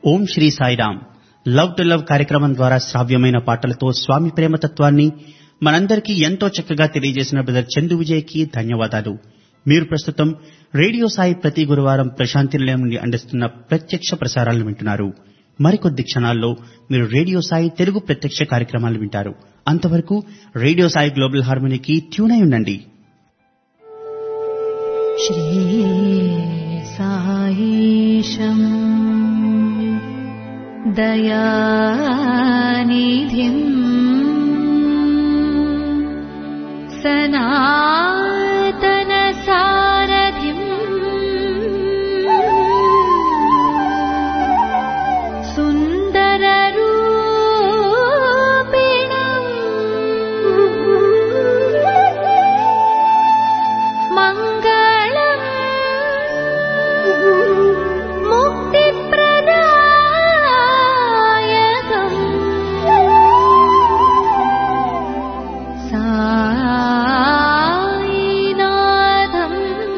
Om Sri Sairam love to love కార్యక్రమం ద్వారా శ్రావ్యమైన పాటలతో స్వామి ప్రేమతత్వాన్ని మనందరికీ ఎంతో చక్కగా తెలియజేసిన బ్రదర్ చందు విజయ్కి ధన్యవాదాలు మీరు ప్రస్తుతం రేడియో సాయి ప్రతి గురువారం ప్రశాంతి నిలయం నుండి అందిస్తున్న ప్రత్యక్ష ప్రసారాలను వింటున్నారు మరికొద్ది క్షణాల్లో మీరు రేడియో సాయి తెలుగు ప్రత్యక్ష కార్యక్రమాలు వింటారు అంతవరకు రేడియో సాయి గ్లోబల్ హార్మోనీకి ట్యూన్ అయి ఉండండి श्रीसायीशम् दयानिधिम् सनातनसारथिम् सुन्दररूपिणम् मङ्गलम् मुक्तिप्रदायकम् सायिनाथम्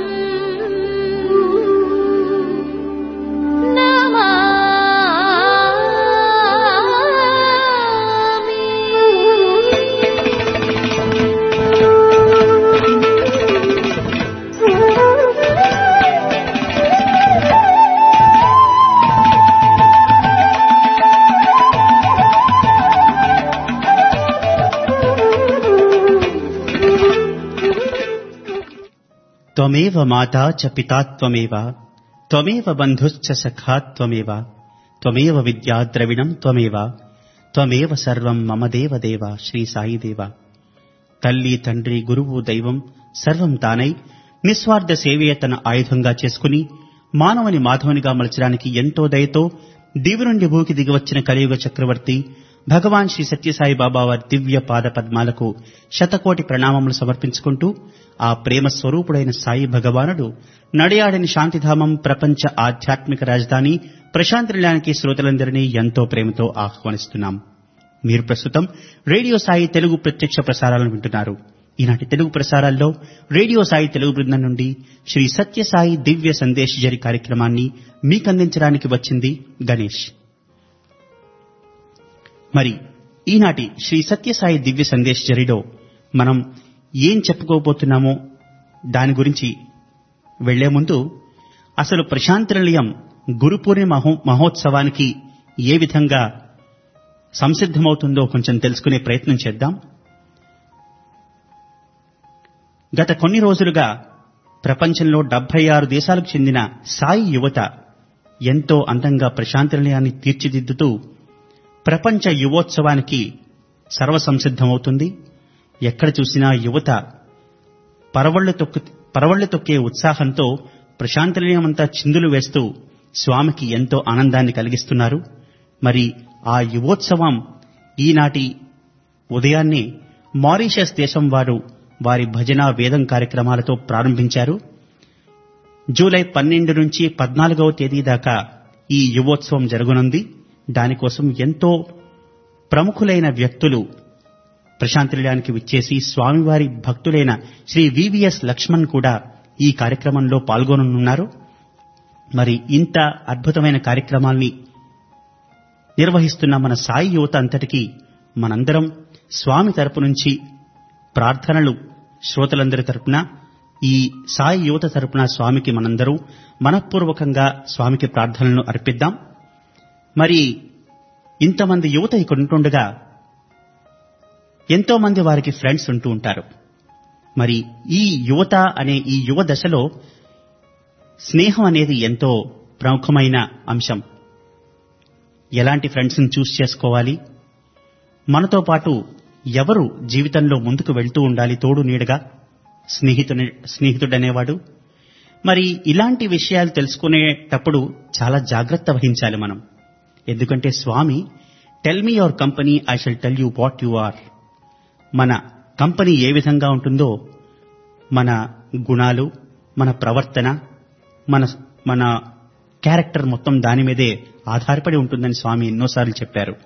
త్వమేవ మాతా చ పితా త్వమేవ త్వమేవ బంధుశ్చ సఖా త్వమేవ త్వమేవ విద్యా ద్రవిణం త్వమేవ త్వమేవ సర్వం మమ దేవ దేవ శ్రీ సాయి దేవ తల్లి తండ్రి గురువు దైవం సర్వం తానై నిస్వార్థ సేవే తన ఆయుధంగా చేసుకుని మానవుని మాధవునిగా మలచడానికి ఎంతో దయతో దివి నుండి భూకి దిగివచ్చిన కలియుగ చక్రవర్తి భగవాన్ శ్రీ సత్యసాయి బాబా వారి దివ్య పాద పద్మాలకు శతకోటి ప్రణామములు సమర్పించుకుంటూ ఆ ప్రేమ స్వరూపుడైన సాయి భగవానుడు నడియాడని శాంతిధామం ప్రపంచ ఆధ్యాత్మిక రాజధాని ప్రశాంతి నిలయానికి శ్రోతలందరినీ ఎంతో ప్రేమతో ఆహ్వానిస్తున్నాం మీరు ప్రస్తుతం రేడియో సాయి తెలుగు ప్రత్యక్ష ప్రసారాలను వింటున్నారు ఈనాటి తెలుగు ప్రసారాల్లో రేడియో సాయి తెలుగు బృందం నుండి శ్రీ సత్యసాయి దివ్య సందేశ్ జరి కార్యక్రమాన్ని మీకందించడానికి వచ్చింది గణేష్ మరి ఈనాటి శ్రీ సత్యసాయి దివ్య సందేశ్ జరిలో మనం ఏం చెప్పుకోబోతున్నామో దాని గురించి వెళ్లే ముందు అసలు ప్రశాంతి నిలయం గురు పూర్ణిమ మహో- మహోత్సవానికి ఏ విధంగా సంసిద్ధమవుతుందో కొంచెం తెలుసుకునే ప్రయత్నం చేద్దాం గత కొన్ని రోజులుగా ప్రపంచంలో డెబ్బై ఆరు దేశాలకు చెందిన సాయి యువత ఎంతో అందంగా ప్రశాంతి నిలయాన్ని తీర్చిదిద్దుతూ ప్రపంచ యువోత్సవానికి సర్వసంసిద్ధమవుతుంది ఎక్కడ చూసినా యువత పరవళ్లు తొక్కు పరవళ్లు తొక్కే ఉత్సాహంతో ప్రశాంతి నిలయమంతా చిందులు వేస్తూ స్వామికి ఎంతో ఆనందాన్ని కలిగిస్తున్నారు మరి ఆ యువోత్సవం ఈనాటి ఉదయాన్నే మారిషస్ దేశం వారు వారి భజన వేదం కార్యక్రమాలతో ప్రారంభించారు జూలై పన్నెండు నుంచి పద్నాలుగవ తేదీ దాకా ఈ యువోత్సవం జరగనుంది దానికోసం ఎంతో ప్రముఖులైన వ్యక్తులు ప్రశాంతి నిలయానికి విచ్చేసి స్వామివారి భక్తులైన శ్రీ వివిఎస్ లక్ష్మణ్ కూడా ఈ కార్యక్రమంలో పాల్గొననున్నారు మరి ఇంత అద్భుతమైన కార్యక్రమాల్ని నిర్వహిస్తున్న మన సాయి యువత అంతటికీ మనందరం స్వామి తరపు నుంచి ప్రార్థనలు శ్రోతలందరి తరపున ఈ సాయి యువత తరపున స్వామికి మనందరూ మనఃపూర్వకంగా స్వామికి ప్రార్థనలను అర్పిద్దాం మరి ఇంతమంది యువత ఇక్కడ ఉంటుండగా ఎంతో మంది వారికి ఫ్రెండ్స్ ఉంటూ ఉంటారు మరి ఈ యువత అనే ఈ యువ దశలో స్నేహం అనేది ఎంతో ప్రముఖమైన అంశం ఎలాంటి ఫ్రెండ్స్ని చూస్ చేసుకోవాలి మనతో పాటు ఎవరు జీవితంలో ముందుకు వెళ్తూ ఉండాలి తోడు నీడగా స్నేహితుని స్నేహితుడనేవాడు మరి ఇలాంటి విషయాలు తెలుసుకునేటప్పుడు చాలా జాగ్రత్త వహించాలి మనం ఎందుకంటే Swami tell me your company I shall tell you what you are మన కంపెనీ ఏ విధంగా ఉంటుందో మన గుణాలు మన ప్రవర్తన మన మన క్యారెక్టర్ మొత్తం దాని మీదే ఆధారపడి ఉంటుందని స్వామి ఎన్నోసార్లు చెప్పారు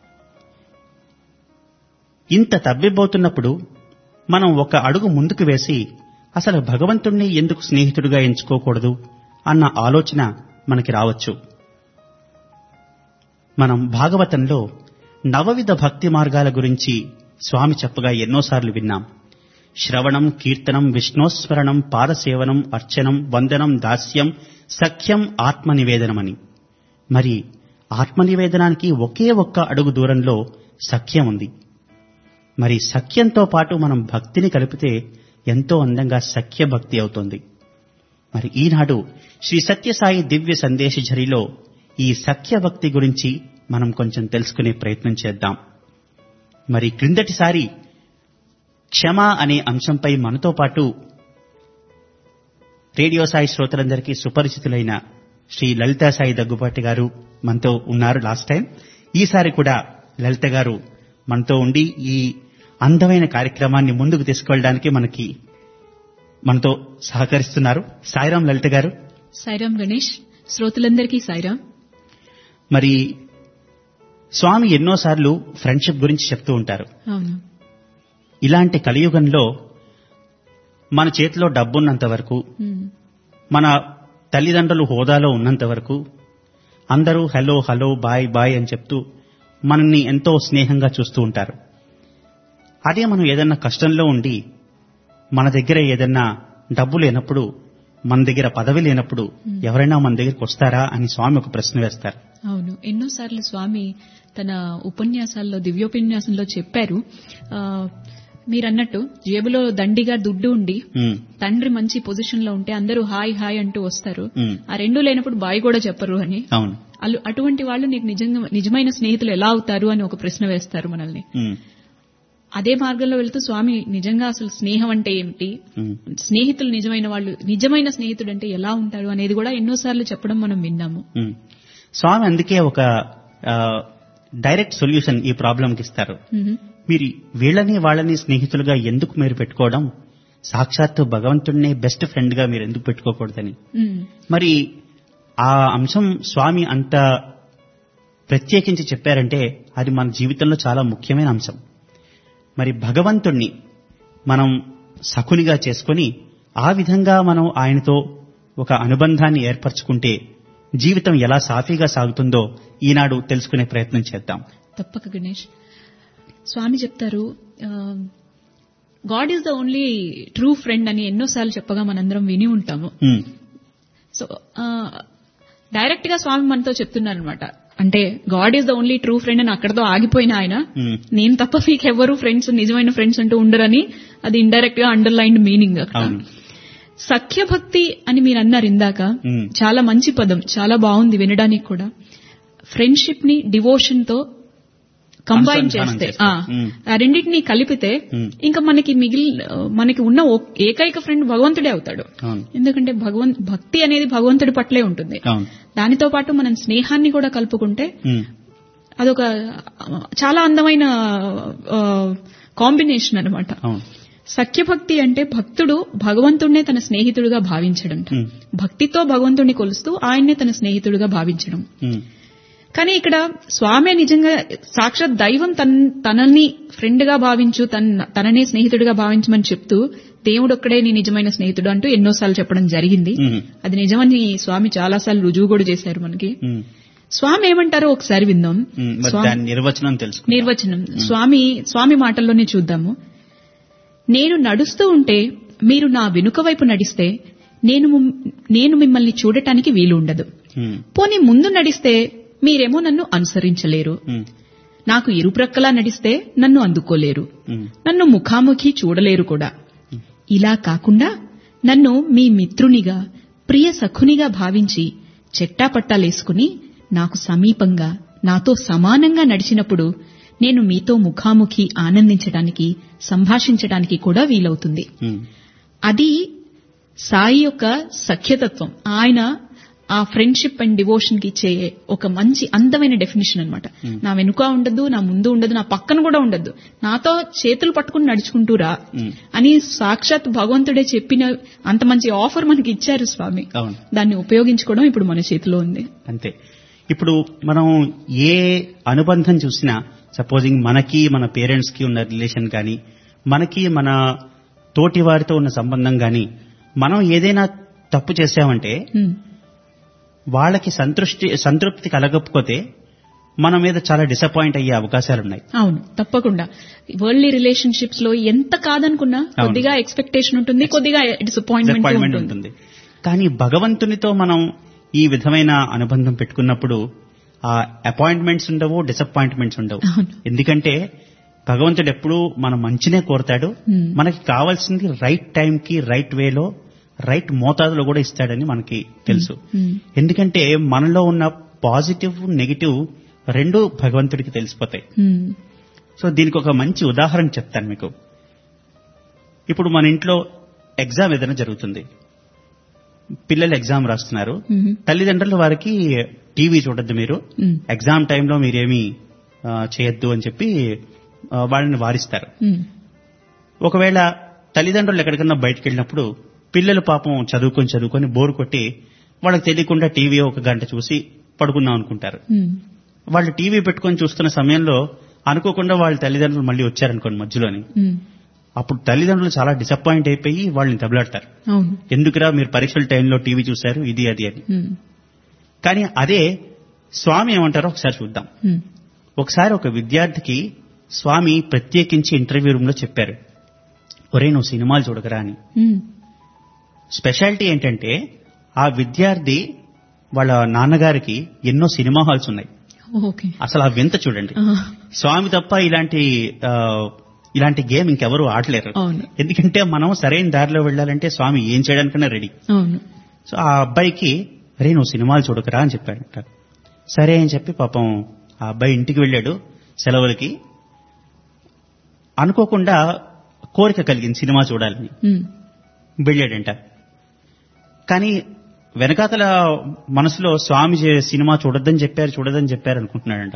ఇంత తబ్బిబ్బవుతున్నప్పుడు మనం ఒక అడుగు ముందుకు వేసి అసలు భగవంతుణ్ణి ఎందుకు స్నేహితుడిగా ఎంచుకోకూడదు అన్న ఆలోచన మనకి రావచ్చు మనం భాగవతంలో నవవిధ భక్తి మార్గాల గురించి స్వామి చెప్పగా ఎన్నోసార్లు విన్నాం శ్రవణం కీర్తనం విష్ణోస్మరణం పాదసేవనం అర్చనం వందనం దాస్యం సఖ్యం ఆత్మనివేదనమని మరి ఆత్మనివేదనానికి ఒకే ఒక్క అడుగు దూరంలో సఖ్యం ఉంది మరి సఖ్యంతో పాటు మనం భక్తిని కలిపితే ఎంతో అందంగా సఖ్య భక్తి అవుతుంది మరి ఈనాడు శ్రీ సత్యసాయి దివ్య సందేశ ఝరిలో ఈ సఖ్య భక్తి గురించి మనం కొంచెం తెలుసుకునే ప్రయత్నం చేద్దాం మరి క్రిందటిసారి క్షమ అనే అంశంపై మనతో పాటు రేడియో సాయి శ్రోతలందరికీ సుపరిచితులైన శ్రీ లలితా సాయి దగ్గుబాటి గారు మనతో ఉన్నారు లాస్ట్ టైం ఈసారి కూడా లలిత గారు మనతో ఉండి ఈ అందమైన కార్యక్రమాన్ని ముందుకు తీసుకెళ్ళడానికి మనకి మనతో సహకరిస్తున్నారు సాయిరాం లలిత గారు సాయిరాం గణేష్ శ్రోతలందరికీ సాయిరాం మరి స్వామి ఎన్నోసార్లు ఫ్రెండ్షిప్ గురించి చెప్తూ ఉంటారు అవును ఇలాంటి కలియుగంలో మన చేతిలో డబ్బున్నంత వరకు ఉమ్, మన తల్లిదండ్రులు హోదాలో ఉన్నంత వరకు అందరూ హలో హలో బాయ్ బాయ్ అని చెప్తూ మనల్ని ఎంతో స్నేహంగా చూస్తూ ఉంటారు అదే మనం ఏదన్నా కష్టంలో ఉండి మన దగ్గర ఏదన్నా డబ్బు లేనప్పుడు మన దగ్గర పదవి లేనప్పుడు ఎవరైనా మన దగ్గరికి వస్తారా అని స్వామి ఒక ప్రశ్న వేస్తారు అవును ఎన్నోసార్లు స్వామి తన ఉపన్యాసాల్లో దివ్యోపన్యాసంలో చెప్పారు ఆ, మీరన్నట్టు జేబులో దండిగా దుడ్డు ఉండి ఉమ్, తండ్రి మంచి పొజిషన్ లో ఉంటే అందరూ హాయ్ హాయ్ అంటూ వస్తారు ఉమ్, ఆ రెండు లేనప్పుడు బాయ్ కూడా చెప్పరు అని అవును అలు అటువంటి వాళ్ళు నీకు నిజంగా నిజమైన స్నేహితులు ఎలా అవుతారు అని ఒక ప్రశ్న వేస్తారు మనల్ని ఉమ్, అదే మార్గంలో వెళ్తూ స్వామి నిజంగా అసలు స్నేహం అంటే ఏమిటి ఉమ్, స్నేహితులు నిజమైన వాళ్ళు నిజమైన స్నేహితుడు అంటే ఎలా ఉంటారు అనేది కూడా ఎన్నోసార్లు చెప్పడం మనం విన్నాము ఉమ్. స్వామి అందుకే ఒక ఆ, డైరెక్ట్ సొల్యూషన్ ఈ ప్రాబ్లంకి ఇస్తారు మ్మ్. మీరు వీళ్ళని వాళ్ళని స్నేహితులుగా ఎందుకు మీరు పెట్టుకోవడం సాక్షాత్తు భగవంతుడినే బెస్ట్ ఫ్రెండ్ గా మీరు ఎందుకు పెట్టుకోకూడదని మ్మ్. మరి ఆ అంశం స్వామి అంత ప్రత్యేకించి చెప్పారంటే అది మన జీవితంలో చాలా ముఖ్యమైన అంశం మరి భగవంతుణ్ణి మనం సఖునిగా చేసుకొని ఆ విధంగా మనం ఆయనతో ఒక అనుబంధాన్ని ఏర్పరచుకుంటే జీవితం ఎలా సాఫీగా సాగుతుందో ఈనాడు తెలుసుకునే ప్రయత్నం చేద్దాం తప్పక గణేష్ స్వామి చెప్తారు God is the only true friend అని ఎన్నోసార్లు చెప్పగా మనందరం విని ఉంటాము ఉమ్, సో డైరెక్ట్ గా స్వామి మనతో చెప్తున్నారనమాట అంటే God is the only true friend అని అక్కడతో ఆగిపోయిన ఆయన ఉమ్, నేను తప్ప మీకు ఎవరు ఫ్రెండ్స్ నిజమైన ఫ్రెండ్స్ అంటూ ఉండరని అది ఇండైరెక్ట్ గా అండర్లైన్డ్ మీనింగ్ అక్కడ అవును సఖ్య భక్తి అని మీరు అన్నారు ఇందాక ఉమ్, చాలా మంచి పదం చాలా బాగుంది వినడానికి కూడా ఫ్రెండ్షిప్ ని డివోషన్ తో కంబైన్ అనుసంధానం చేస్తే చేస్తే. ఆ, మ్మ్. ఆ రెండింటిని కలిపితే మ్మ్. ఇంకా మనకి మిగిలి మనకి ఉన్న ఒక్- ఏకైక ఫ్రెండ్ భగవంతుడే అవుతాడు అవును ఎందుకంటే భగవంత్ భక్తి అనేది భగవంతుడి పట్లే ఉంటుంది అవును దానితో పాటు మనం స్నేహాన్ని కూడా కలుపుకుంటే ఉమ్, అదొక ఆ, చాలా అందమైన కాంబినేషన్ అన్నమాట అవును సఖ్యభక్తి అంటే భక్తుడు భగవంతుడినే తన స్నేహితుడిగా భావించడం ఉమ్, భక్తితో భగవంతుడిని కొలుస్తూ ఆయన్నే తన స్నేహితుడిగా భావించడం ఉమ్, కానీ ఇక్కడ స్వామి నిజంగా సాక్షాత్ దైవం తన తనని ఫ్రెండ్ గా భావించు తన తననే స్నేహితుడిగా భావించమని చెప్తూ దేవుడు ఒక్కడే నీ నిజమైన స్నేహితుడు అంటూ ఎన్నోసార్లు చెప్పడం జరిగింది ఉమ్, అది నిజమని స్వామి చాలాసార్లు రుజువు కూడా చేశారు మనకి ఉమ్, స్వామి ఏమంటారో ఒకసారి విందాం ఉమ్, మరి స్వామి- దాని నిర్వచనం తెలుసుకుందాం నిర్వచనం స్వామి స్వామి మాటల్లోనే చూద్దాము నేను నడుస్తూ ఉంటే మీరు నా వెనుక వైపు నడిస్తే నేను ము- నేను మిమ్మల్ని చూడటానికి వీలు ఉండదు ఉమ్, పోనీ ముందు నడిస్తే మీరేమో నన్ను అనుసరించలేరు ఉమ్, నాకు ఇరుప్రక్కలా నడిస్తే నన్ను అందుకోలేరు ఉమ్, నన్ను ముఖాముఖి చూడలేరు కూడా ఇలా కాకుండా నన్ను మీ మిత్రునిగా ప్రియ సఖునిగా భావించి చెట్టాపట్టాలేసుకుని నాకు సమీపంగా నాతో సమానంగా నడిచినప్పుడు నేను మీతో ముఖాముఖి ఆనందించడానికి సంభాషించడానికి కూడా వీలవుతుంది ఉమ్, అది సాయి యొక్క సఖ్యతత్వం ఆయన ఆ ఫ్రెండ్షిప్ అండ్ డివోషన్ కి ఇచ్చే ఒక మంచి అందమైన డెఫినేషన్ అన్నమాట నా వెనుక ఉండదు నా ముందు ఉండదు నా పక్కన కూడా ఉండదు నాతో చేతులు పట్టుకుని నడుచుకుంటూ రా ఉమ్, అని సాక్షాత్ భగవంతుడే చెప్పిన అంత మంచి ఆఫర్ మనకి ఇచ్చారు స్వామి అవును దాన్ని ఉపయోగించుకోవడం ఇప్పుడు మన చేతిలో ఉంది అంతే ఇప్పుడు మనం ఏ అనుబంధం చూసినా సపోజింగ్ మనకి మన పేరెంట్స్ కి ఉన్న రిలేషన్ కానీ మనకి మన తోటి వారితో ఉన్న సంబంధం కానీ మనం ఏదైనా తప్పు చేసామంటే ఉమ్, వాళ్ళకి సంతృష్టి సంతృప్తి కలగకపోతే మన మీద చాలా డిసప్పాయింట్ అయ్యే అవకాశాలు ఉన్నాయి అవును తప్పకుండా వరల్డ్ రిలేషన్షిప్స్ లో ఎంత కాదనుకున్నా కొద్దిగా ఎక్స్పెక్టేషన్ ఉంటుంది కొద్దిగా డిసప్పాయింట్మెంట్ డిసప్పాయింట్మెంట్ ఉంటుంది ఉంటుంది కానీ భగవంతునితో మనం ఈ విధమైన అనుబంధం పెట్టుకున్నప్పుడు ఆ అపాయింట్మెంట్స్ ఉండవు డిసప్పాయింట్మెంట్స్ ఉండవు అవును. ఎందుకంటే భగవంతుడు ఎప్పుడు మన మంచినే కోరతాడు Hmm. మనకి కావాల్సింది రైట్ టైం కి రైట్ వేలో రైట్ మోతాదులో కూడా ఇస్తాడని మనకి తెలుసు Hmm. ఎందుకంటే మనలో ఉన్న పాజిటివ్ నెగిటివ్ రెండు భగవంతుడికి తెలిసిపోతాయి Hmm. సో దీనికి ఒక మంచి ఉదాహరణ చెప్తాను మీకు ఇప్పుడు మన ఇంట్లో ఎగ్జామ్ ఏదైనా జరుగుతుంది పిల్లలు ఎగ్జామ్ రాస్తున్నారు Hmm. తల్లిదండ్రులు వారికి టీవీ చూడొద్దు మీరు Hmm. ఎగ్జామ్ టైంలో మీరేమీ ఆ, చేయొద్దు అని చెప్పి ఆ, వాళ్ళని వారిస్తారు Hmm. ఒకవేళ తల్లిదండ్రులు ఎక్కడికన్నా బయటకు వెళ్ళినప్పుడు పిల్లలు పాపం చదువుకొని చదువుకొని బోరు కొట్టి వాళ్ళకి తెలియకుండా టీవీ ఒక గంట చూసి పడుకుందాం అనుకుంటారు Hmm. వాళ్ళు టీవీ పెట్టుకొని చూస్తున్న సమయంలో అనుకోకుండా వాళ్ళ తల్లిదండ్రులు మళ్ళీ వచ్చారనుకోండి మధ్యలోని Hmm. అప్పుడు తల్లిదండ్రులు చాలా డిసప్పాయింట్ అయిపోయి వాళ్ళని దెబ్బలాడతారు అవును ఎందుకురా మీరు పరీక్షల టైంలో టీవీ చూశారు ఇది అది అని Hmm. కానీ అదే స్వామి ఏమంటారో ఒకసారి చూద్దాం Hmm. ఒకసారి ఒక విద్యార్థికి స్వామి ప్రత్యేకించి ఇంటర్వ్యూ రూమ్ లో చెప్పారు ఒరే నువ్వు సినిమాలు చూడగరా అని Hmm. స్పెషాలిటీ ఏంటంటే ఆ విద్యార్థి వాళ్ళ నాన్నగారికి ఎన్నో సినిమా హాల్స్ ఉన్నాయి ఓకే అసలు ఆ వింత చూడండి Ah. స్వామి తప్ప ఇలాంటి ఆ, ఇలాంటి గేమ్ ఇంకెవరు ఆడలేరు అవును ఎందుకంటే మనం సరైన దారిలో వెళ్ళాలంటే స్వామి ఏం చేయడానికన్నా రెడీ అవును సో ఆ అబ్బాయికి రే నువ్వు సినిమాలు చూడకరా అని చెప్పాడంట సరే అని చెప్పి పాపం ఆ అబ్బాయి ఇంటికి వెళ్ళాడు సెలవులకి అనుకోకుండా కోరిక కలిగింది సినిమా చూడాలని Hmm. వెళ్ళాడంట కానీ వెనకాతల మనసులో స్వామి చే- సినిమా చూడొద్దని చెప్పారు చూడొద్దని చెప్పారు అనుకుంటున్నాడంట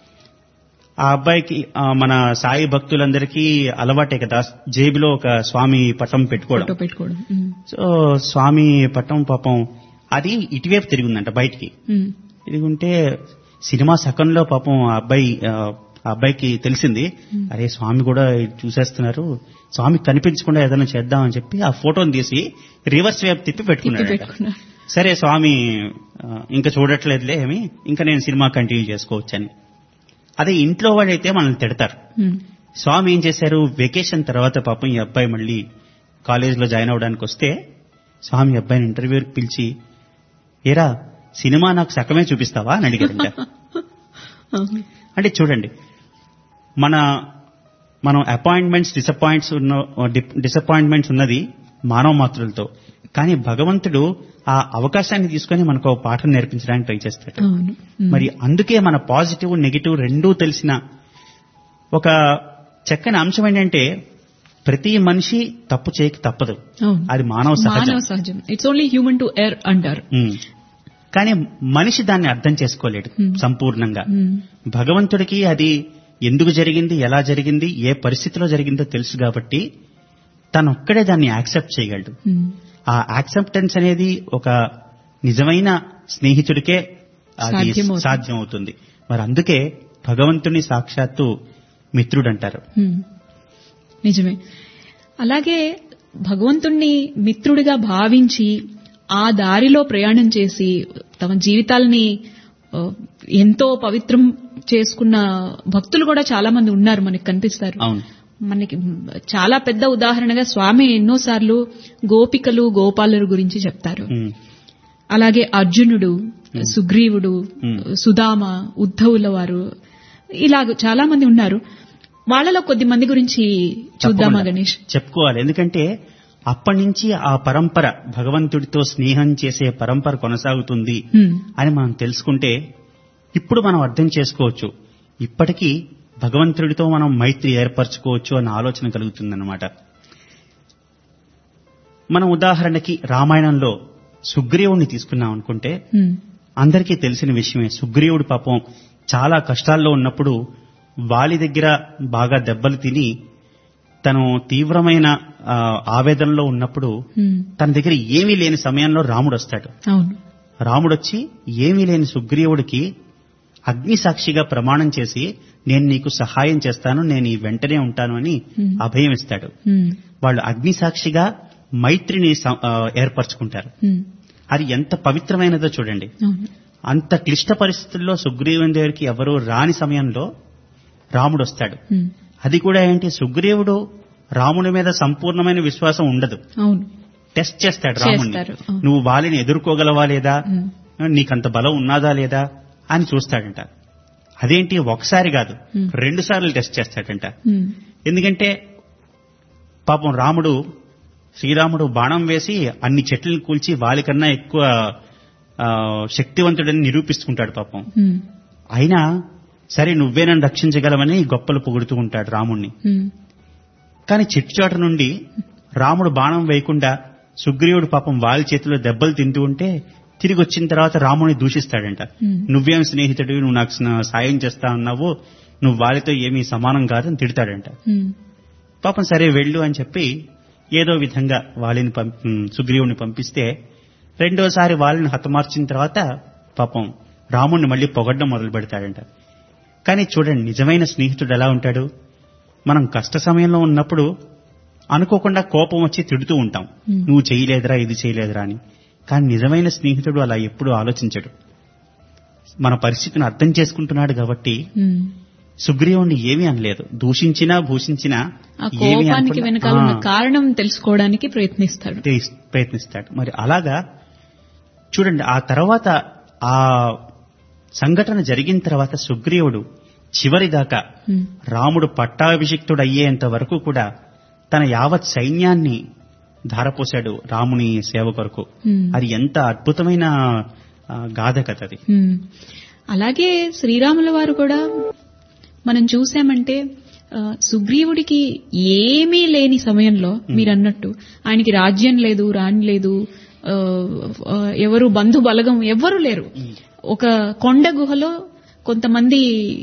ఆ అబ్బాయికి ఆ, మన సాయి భక్తులందరికీ అలవాటే కదా జేబులో ఒక స్వామి పటం పెట్టుకోవడం ఫోటో పెట్టుకోవడం Hmm. సో స్వామి పటం పాపం అది ఇటువైపు తిరిగిందంట బయటికి Hmm. తిరుగుంటే సినిమా సకంలో పాపం ఆ అబ్బాయి ఆ ఆ అబ్బాయికి తెలిసింది అరే స్వామి కూడా ఇది చూసేస్తున్నారు స్వామి కనిపించకుండా ఏదైనా చేద్దామని చెప్పి ఆ ఫోటోని తీసి రివర్స్ వైపు తిప్పి తిప్పి పెట్టుకున్నాడు పెట్టుకున్నారు సరే స్వామి ఆ, ఇంకా చూడట్లేదులే ఏమి ఇంకా నేను సినిమా కంటిన్యూ చేసుకోవచ్చని అదే ఇంట్లో వాళ్ళైతే మనల్ని తిడతారు Hmm. స్వామి ఏం చేశారు వెకేషన్ తర్వాత పాపం ఈ అబ్బాయి మళ్ళీ కాలేజీలో జాయిన్ అవ్వడానికి వస్తే స్వామి ఈ అబ్బాయిని ఇంటర్వ్యూకి పిలిచి ఏరా సినిమా నాకు సగమే చూపిస్తావా అని అడిగారంట అవును. అంటే చూడండి మన మనం అపాయింట్మెంట్స్ డిసప్పాయింట్స్ ఉన్న డిసప్పాయింట్మెంట్స్ ఉన్నది మానవ మాతృలతో కానీ భగవంతుడు ఆ అవకాశాన్ని తీసుకొని మనకు ఒక పాఠం నేర్పించడానికి ట్రై చేస్తాడు అవును Hmm. మరి అందుకే మన పాజిటివ్ నెగిటివ్ రెండూ తెలిసిన ఒక చక్కని అంశం ఏంటంటే ప్రతి మనిషి తప్పు చేయక తప్పదు అవును అది మానవ సహజం మానవ సహజం it's only human to err అంటారు ఉమ్. కానీ మనిషి దాన్ని అర్థం చేసుకోలేడు Hmm. సంపూర్ణంగా Hmm. భగవంతుడికి అది ఎందుకు జరిగింది ఎలా జరిగింది ఏ పరిస్థితిలో జరిగిందో తెలుసు కాబట్టి తను ఒక్కడే దాన్ని యాక్సెప్ట్ చేయగలడు Hmm. ఆ యాక్సెప్టెన్స్ అనేది ఒక నిజమైన స్నేహితుడికే అది సాధ్యమవుతుంది. సాధ్యమవుతుంది మరి అందుకే భగవంతుని సాక్షాత్తు మిత్రుడు అంటారు Hmm. నిజమే అలాగే భగవంతుణ్ణి మిత్రుడిగా భావించి ఆ దారిలో ప్రయాణం చేసి తమ జీవితాల్ని ఆ, ఎంతో పవిత్రం చేసుకున్న భక్తులు కూడా చాలా మంది ఉన్నారు మనకి కనిపిస్తారు అవును మనకి చాలా పెద్ద ఉదాహరణగా స్వామి ఎన్నోసార్లు గోపికలు గోపాలుల గురించి చెప్తారు ఉమ్. అలాగే అర్జునుడు సుగ్రీవుడు Hmm. సుధామ ఉద్ధవుల వారు ఇలాగ చాలా మంది ఉన్నారు వాళ్ళలో కొద్ది మంది గురించి చూద్దామా తప్పకుండా. గణేష్ చెప్పుకోవాలి ఎందుకంటే అప్పటి నుంచి ఆ పరంపర భగవంతుడితో స్నేహం చేసే పరంపర కొనసాగుతుంది Hmm. అని మనం తెలుసుకుంటే ఇప్పుడు మనం అర్థం చేసుకోవచ్చు ఇప్పటికీ భగవంతుడితో మనం మైత్రి ఏర్పరచుకోవచ్చు అన్న ఆలోచన కలుగుతుందన్నమాట మనం ఉదాహరణకి రామాయణంలో సుగ్రీవుణ్ణి తీసుకున్నాం అనుకుంటే Hmm. అందరికీ తెలిసిన విషయమే సుగ్రీవుడు పాపం చాలా కష్టాల్లో ఉన్నప్పుడు వాలి దగ్గర బాగా దెబ్బలు తిని తను తీవ్రమైన ఆ, ఆవేదనలో ఉన్నప్పుడు Hmm. తన దగ్గర ఏమీ లేని సమయంలో రాముడు వస్తాడు అవును రాముడొచ్చి ఏమీ లేని సుగ్రీవుడికి అగ్ని సాక్షిగా ప్రమాణం చేసి నేను నీకు సహాయం చేస్తాను నేను ఈ వెంటనే ఉంటాను అని Hmm. అభయం ఇస్తాడు Hmm. వాళ్ళు అగ్ని సాక్షిగా మైత్రిని సం- ఆ, ఏర్పరచుకుంటారు Hmm. అది ఎంత పవిత్రమైనదో చూడండి అవును అంత క్లిష్ట పరిస్థితుల్లో సుగ్రీవుని దగ్గరికి ఎవరు రాని సమయంలో రాముడు వస్తాడు ఉమ్, అది కూడా ఏంటి సుగ్రీవుడు రాముడి మీద సంపూర్ణమైన విశ్వాసం ఉండదు అవును టెస్ట్ చేస్తాడు రాముడిని చేస్తారు, అవును. నువ్వు వాలిని ఎదుర్కోగలవా లేదా ఉమ్, నీకంత బలం ఉన్నదా లేదా అని చూస్తాడంట అదేంటి ఒకసారి కాదు Hmm. రెండు సార్లు టెస్ట్ చేస్తాడంట ఉమ్, ఎందుకంటే పాపం రాముడు శ్రీరాముడు బాణం వేసి అన్ని చెట్లను కూల్చి వాలికన్నా ఎక్కువ ఆ, శక్తివంతుడని నిరూపిస్తుంటాడు పాపం ఉమ్, అయినా సరే నువ్వే నన్ను రక్షించగలవని గొప్పలు పొగుడుతూ ఉంటాడు రాముణ్ణి ఉమ్, కానీ చిట్టుచాటు నుండి రాముడు బాణం వేయకుండా సుగ్రీవుడు పాపం వాలి చేతిలో దెబ్బలు తింటూ ఉంటే తిరిగి వచ్చిన తర్వాత రాముని దూషిస్తాడంట Hmm. నువ్వేం స్నేహితుడు నువ్వు నాకు స్న- సాయం చేస్తా అన్నావు నువ్వు వాలితో ఏమీ సమానం కాదని తిడతాడంట ఉమ్, పాపం సరే వెళ్ళు అని చెప్పి ఏదో విధంగా వాలిని పంపి ఉమ్, సుగ్రీవుని పంపిస్తే రెండోసారి వాలిని హతమార్చిన తర్వాత పాపం రాముణ్ణి మళ్ళీ పొగడ్డం మొదలు పెడతాడంట కానీ చూడండి నిజమైన స్నేహితుడు ఎలా ఉంటాడు మనం కష్ట సమయంలో ఉన్నప్పుడు అనుకోకుండా కోపం వచ్చి తిడుతూ ఉంటాం Hmm. నువ్వు చేయలేదురా ఇది చేయలేదురా అని కానీ నిజమైన స్నేహితుడు అలా ఎప్పుడూ ఆలోచించడు మన పరిస్థితిని అర్థం చేసుకుంటున్నాడు కాబట్టి ఉమ్. సుగ్రీవుణ్ణి ఏమీ అనలేదు దూషించినా భూషించినా ఆ ఏమీ కోపానికి అనకుండా- వెనకాల ఉన్న ఆ, కారణం తెలుసుకోవడానికి ప్రయత్నిస్తాడు తెస్- ప్రయత్నిస్తాడు మరి అలాగా చూడండి ఆ తర్వాత ఆ సంఘటన జరిగిన తర్వాత సుగ్రీవుడు చివరిదాకా ఉమ్, రాముడు పట్టాభిషిక్తుడు అయ్యేంత వరకు కూడా తన యావత్ సైన్యాన్ని ధారపోశాడు రాముని సేవ కొరకు ఉమ్. అది ఎంత అద్భుతమైన ఆ, గాథ కథ అది ఉమ్. అలాగే శ్రీరాముల వారు కూడా మనం చూసామంటే ఆ, సుగ్రీవుడికి ఏమీ లేని సమయంలో మీరు అన్నట్టు ఆయనకి రాజ్యం లేదు రాణి లేదు ఆ, ఆ, ఎవరు బంధు బలగం ఎవ్వరూ లేరు ఒక కొండ గుహలో కొంతమంది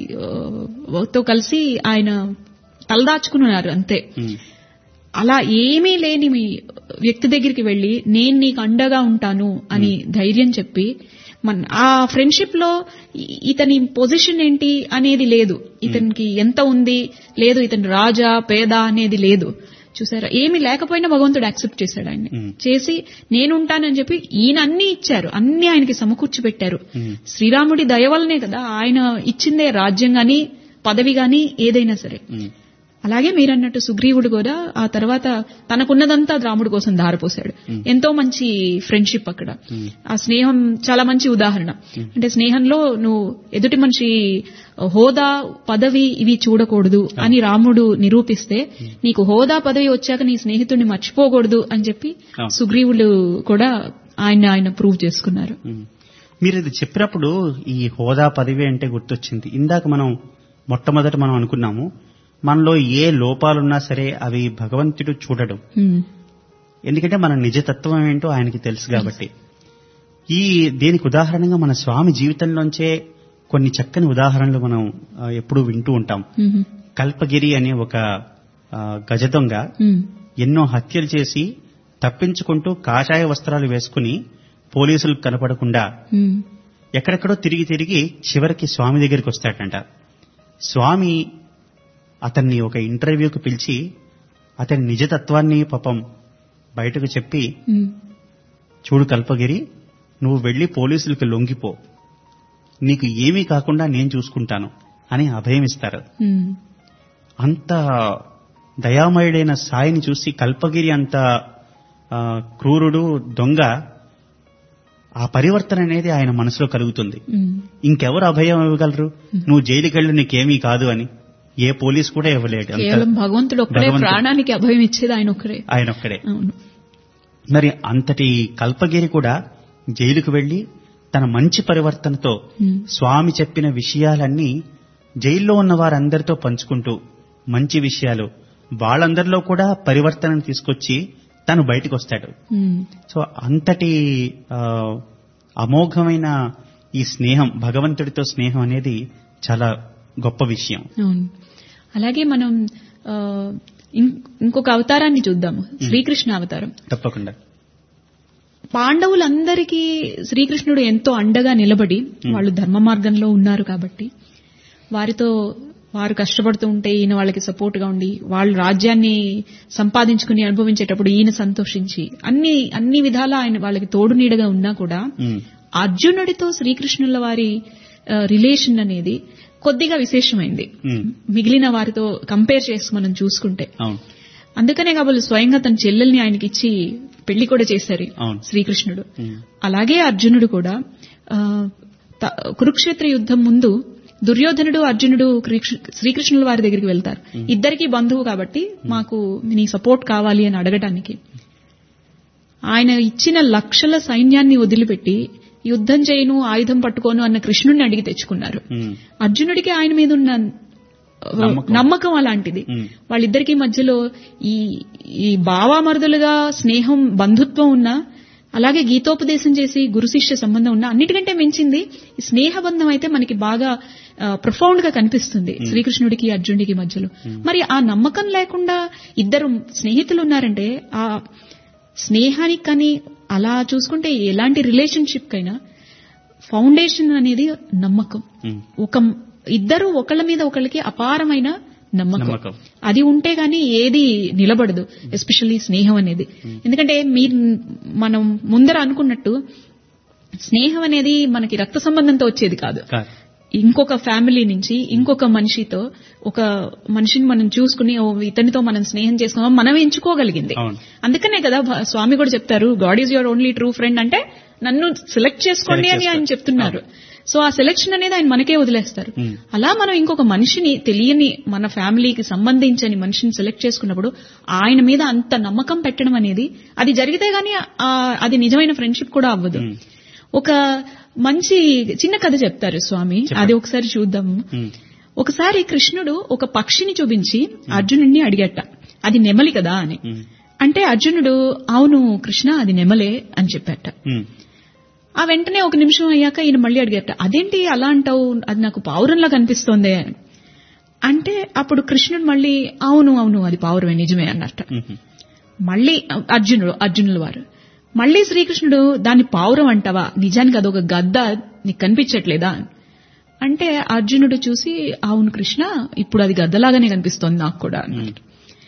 ఆ, తో కలిసి ఆయన తలదాచుకున్నారు అంతే ఉమ్, అలా ఏమీ లేని మీ వ్యక్తి దగ్గరికి వెళ్లి నేను నీకు అండగా ఉంటాను అని ధైర్యం చెప్పి మన ఆ ఫ్రెండ్షిప్ లో ఇ- ఇతని పొజిషన్ ఏంటి అనేది లేదు ఇతనికి ఎంత ఉంది లేదు ఇతని రాజా పేద అనేది లేదు చూసారా ఏమీ లేకపోయినా భగవంతుడు యాక్సెప్ట్ చేశాడు ఆయన్ని Hmm. చేసి నేనుంటానని చెప్పి ఈయన అన్ని ఇచ్చారు అన్ని ఆయనకి సమకూర్చి పెట్టారు ఉమ్, శ్రీరాముడి దయ వల్లనే కదా ఆయన ఇచ్చిందే రాజ్యం గాని పదవి గాని ఏదైనా సరే ఉమ్, అలాగే మీరన్నట్టు సుగ్రీవుడు కూడా ఆ తర్వాత తనకున్నదంతా రాముడి కోసం ధారపోశాడు ఎంతో మంచి ఫ్రెండ్షిప్ అక్కడ ఉమ్. ఆ స్నేహం చాలా మంచి ఉదాహరణ అంటే స్నేహంలో నువ్వు ఎదుటి మనిషి హోదా పదవి ఇవి చూడకూడదు అని రాముడు నిరూపిస్తే నీకు హోదా పదవి వచ్చాక నీ స్నేహితుడిని మర్చిపోకూడదు అని చెప్పి అవును. సుగ్రీవులు కూడా ఆయన ఆయన ప్రూవ్ చేసుకున్నారు ఉమ్. మీరు ఇది చెప్పినప్పుడు ఈ హోదా పదవి అంటే గుర్తొచ్చింది ఇందాక మనం మొట్టమొదట మనం అనుకున్నాము మనలో ఏ లోపాలున్నా సరే అవి భగవంతుడు చూడడు ఉమ్, ఎందుకంటే మన నిజతత్వం ఏంటో ఆయనకి తెలుసు కాబట్టి ఈ దీనికి ఉదాహరణగా మన స్వామి జీవితంలోంచే కొన్ని చక్కని ఉదాహరణలు మనం ఆ, ఎప్పుడూ వింటూ ఉంటాం ఉమ్, కల్పగిరి అనే ఒక ఆ, గజ దొంగ ఉమ్, ఎన్నో హత్యలు చేసి తప్పించుకుంటూ కాషాయ వస్త్రాలు వేసుకుని పోలీసులకు కనపడకుండా ఉమ్, ఎక్కడెక్కడో తిరిగి తిరిగి చివరికి స్వామి దగ్గరికి వస్తాడంట స్వామి అతన్ని ఒక ఇంటర్వ్యూకి పిలిచి అతని నిజతత్వాన్ని పాపం బయటకు చెప్పి ఉమ్, చూడు కల్పగిరి నువ్వు వెళ్లి పోలీసులకు లొంగిపో నీకు ఏమీ కాకుండా నేను చూసుకుంటాను అని అభయం ఇస్తారు ఉమ్, అంత దయామయుడైన సాయిని చూసి కల్పగిరి అంత ఆ, క్రూరుడు దొంగ ఆ పరివర్తన అనేది ఆయన మనసులో కలుగుతుంది ఉమ్. ఇంకెవరు అభయం ఇవ్వగలరు నువ్వు జైలుకి వెళ్ళు నీకేమీ కాదు అని ఏ పోలీస్ కూడా ఇవ్వలేడు అంత కేవలం భగవంతుడు ఒక్కడే భగవంతుడు. ప్రాణానికి అభయం ఇచ్చేది ఆయన ఒక్కరే ఆయన ఒక్కడే అవును మరి అంతటి కల్పగిరి కూడా జైలుకు వెళ్లి తన మంచి పరివర్తనతో ఉమ్, స్వామి చెప్పిన విషయాలన్నీ జైల్లో ఉన్న వారందరితో పంచుకుంటూ మంచి విషయాలు వాళ్ళందరిలో కూడా పరివర్తనను తీసుకొచ్చి తను బయటకు వస్తాడు ఉమ్, సో అంతటి ఆ, అమోఘమైన ఈ స్నేహం భగవంతుడితో స్నేహం అనేది చాలా గొప్ప విషయం అవును అలాగే మనం ఆ, ఇం- ఇంకొక అవతారాన్ని చూద్దాము శ్రీకృష్ణ అవతారం తప్పకుండా పాండవులందరికీ శ్రీకృష్ణుడు ఎంతో అండగా నిలబడి వాళ్ళు ధర్మ మార్గంలో ఉన్నారు కాబట్టి వారితో వారు కష్టపడుతూ ఉంటే ఈయన వాళ్ళకి సపోర్ట్ గా ఉండి వాళ్ళు రాజ్యాన్ని సంపాదించుకుని అనుభవించేటప్పుడు ఈయన సంతోషించి అన్ని అన్ని విధాలా ఆయన వాళ్ళకి తోడు నీడగా ఉన్నా కూడా ఉమ్, అర్జునుడితో శ్రీకృష్ణుల వారి రిలేషన్ అనేది కొద్దిగా విశేషమైంది ఉమ్, మిగిలిన వారితో కంపేర్ చేసి మనం చూసుకుంటే అవును అందుకనే కాబట్టి స్వయంగా తన చెల్లెల్ని ఆయనకి ఇచ్చి పెళ్లి కూడా చేశారు అవును. శ్రీకృష్ణుడు ఉమ్, అలాగే అర్జునుడు కూడా ఆ, త- కురుక్షేత్ర యుద్ధం ముందు దుర్యోధనుడు అర్జునుడు కృష్ణ- శ్రీకృష్ణుల వారి దగ్గరికి వెళ్తారు ఇద్దరికి బంధువు కాబట్టి మాకు నీ సపోర్ట్ కావాలి అని అడగటానికి ఆయన ఇచ్చిన లక్షల సైన్యాన్ని వదిలిపెట్టి యుద్ధం చేయను ఆయుధం పట్టుకోను అన్న కృష్ణుడిని అడిగి తెచ్చుకున్నారు ఉమ్, అర్జునుడికి ఆయన మీద ఉన్న ఆ, నమ్మకం. నమ్మకం అలాంటిది ఉమ్. వాళ్ళిద్దరికి మధ్యలో ఈ ఈ బావామరుదులుగా స్నేహం బంధుత్వం ఉన్నా అలాగే గీతోపదేశం చేసి గురు శిష్య సంబంధం ఉన్నా అన్నిటికంటే మించింది ఈ స్నేహబంధం అయితే మనకి బాగా ప్రొఫౌండ్ గా కనిపిస్తుంది శ్రీకృష్ణుడికి అర్జునుడికి మధ్యలో మరి ఆ నమ్మకం లేకుండా ఇద్దరు స్నేహితులు ఉన్నారంటే ఆ స్నేహానికి కానీ అలా చూసుకుంటే ఎలాంటి రిలేషన్షిప్ కైనా ఫౌండేషన్ అనేది నమ్మకం ఉమ్, ఒక ఇద్దరు ఒకళ్ళ మీద ఒకళ్ళకి అపారమైన నమ్మకం నమ్మకం. అది ఉంటే గానీ ఏది నిలబడదు ఎస్పెషల్లీ స్నేహం అనేది ఎందుకంటే మీరు మనం ముందర అనుకున్నట్టు స్నేహం అనేది మనకి రక్త సంబంధంతో వచ్చేది కాదు కాదు ఇంకొక ఫ్యామిలీ నుంచి ఇంకొక మనిషితో ఒక మనిషిని మనం చూసుకుని ఓ ఇతనితో మనం స్నేహం చేసుకున్నాం మనం ఎంచుకోగలిగింది అవును. అందుకనే కదా భ- స్వామి కూడా చెప్తారు God is your only true friend అంటే నన్ను సెలెక్ట్ చేసుకోండి Select అని ఆయన చేస్తారు. చెప్తున్నారు సో ఆ సెలెక్షన్ అనేది ఆయన మనకే వదిలేస్తారు Hmm. అలా మనం ఇంకొక మనిషిని తెలియని మన ఫ్యామిలీకి సంబంధించని మనిషిని సెలెక్ట్ చేసుకున్నప్పుడు ఆయన మీద అంత నమ్మకం పెట్టడం అనేది అది జరిగితే గానీ ఆ, అది నిజమైన ఫ్రెండ్షిప్ కూడా అవ్వదు Hmm. ఒక మంచి చిన్న కథ చెప్తారు స్వామి చెప్పండి. అది ఒకసారి చూద్దాం ఉమ్, ఒకసారి కృష్ణుడు ఒక పక్షిని చూపించి అర్జునుడిని అడిగట అది నెమలి కదా అని ఉమ్, అంటే అర్జునుడు అవును కృష్ణ అది నెమలే అని చెప్పాట ఉమ్, ఆ వెంటనే ఒక నిమిషం అయ్యాక ఈయన మళ్ళీ అడిగాట అదేంటి అలా అంటావు అది నాకు పావురంలా కనిపిస్తోందే అంటే అప్పుడు కృష్ణుడు మళ్ళీ అవును అవును అది పావురమే నిజమే అన్నట్ట ఉమ్, మళ్ళీ అర్జునుడు అర్జునుల వారు మళ్ళీ శ్రీకృష్ణుడు దాన్ని పావురం అంటావా నిజానికి అదొక గద్ద నీకు కనిపించట్లేదా అంటే అర్జునుడు చూసి అవును కృష్ణ ఇప్పుడు అది గద్దలాగానే కనిపిస్తోంది నాకు కూడా అన్నాడు.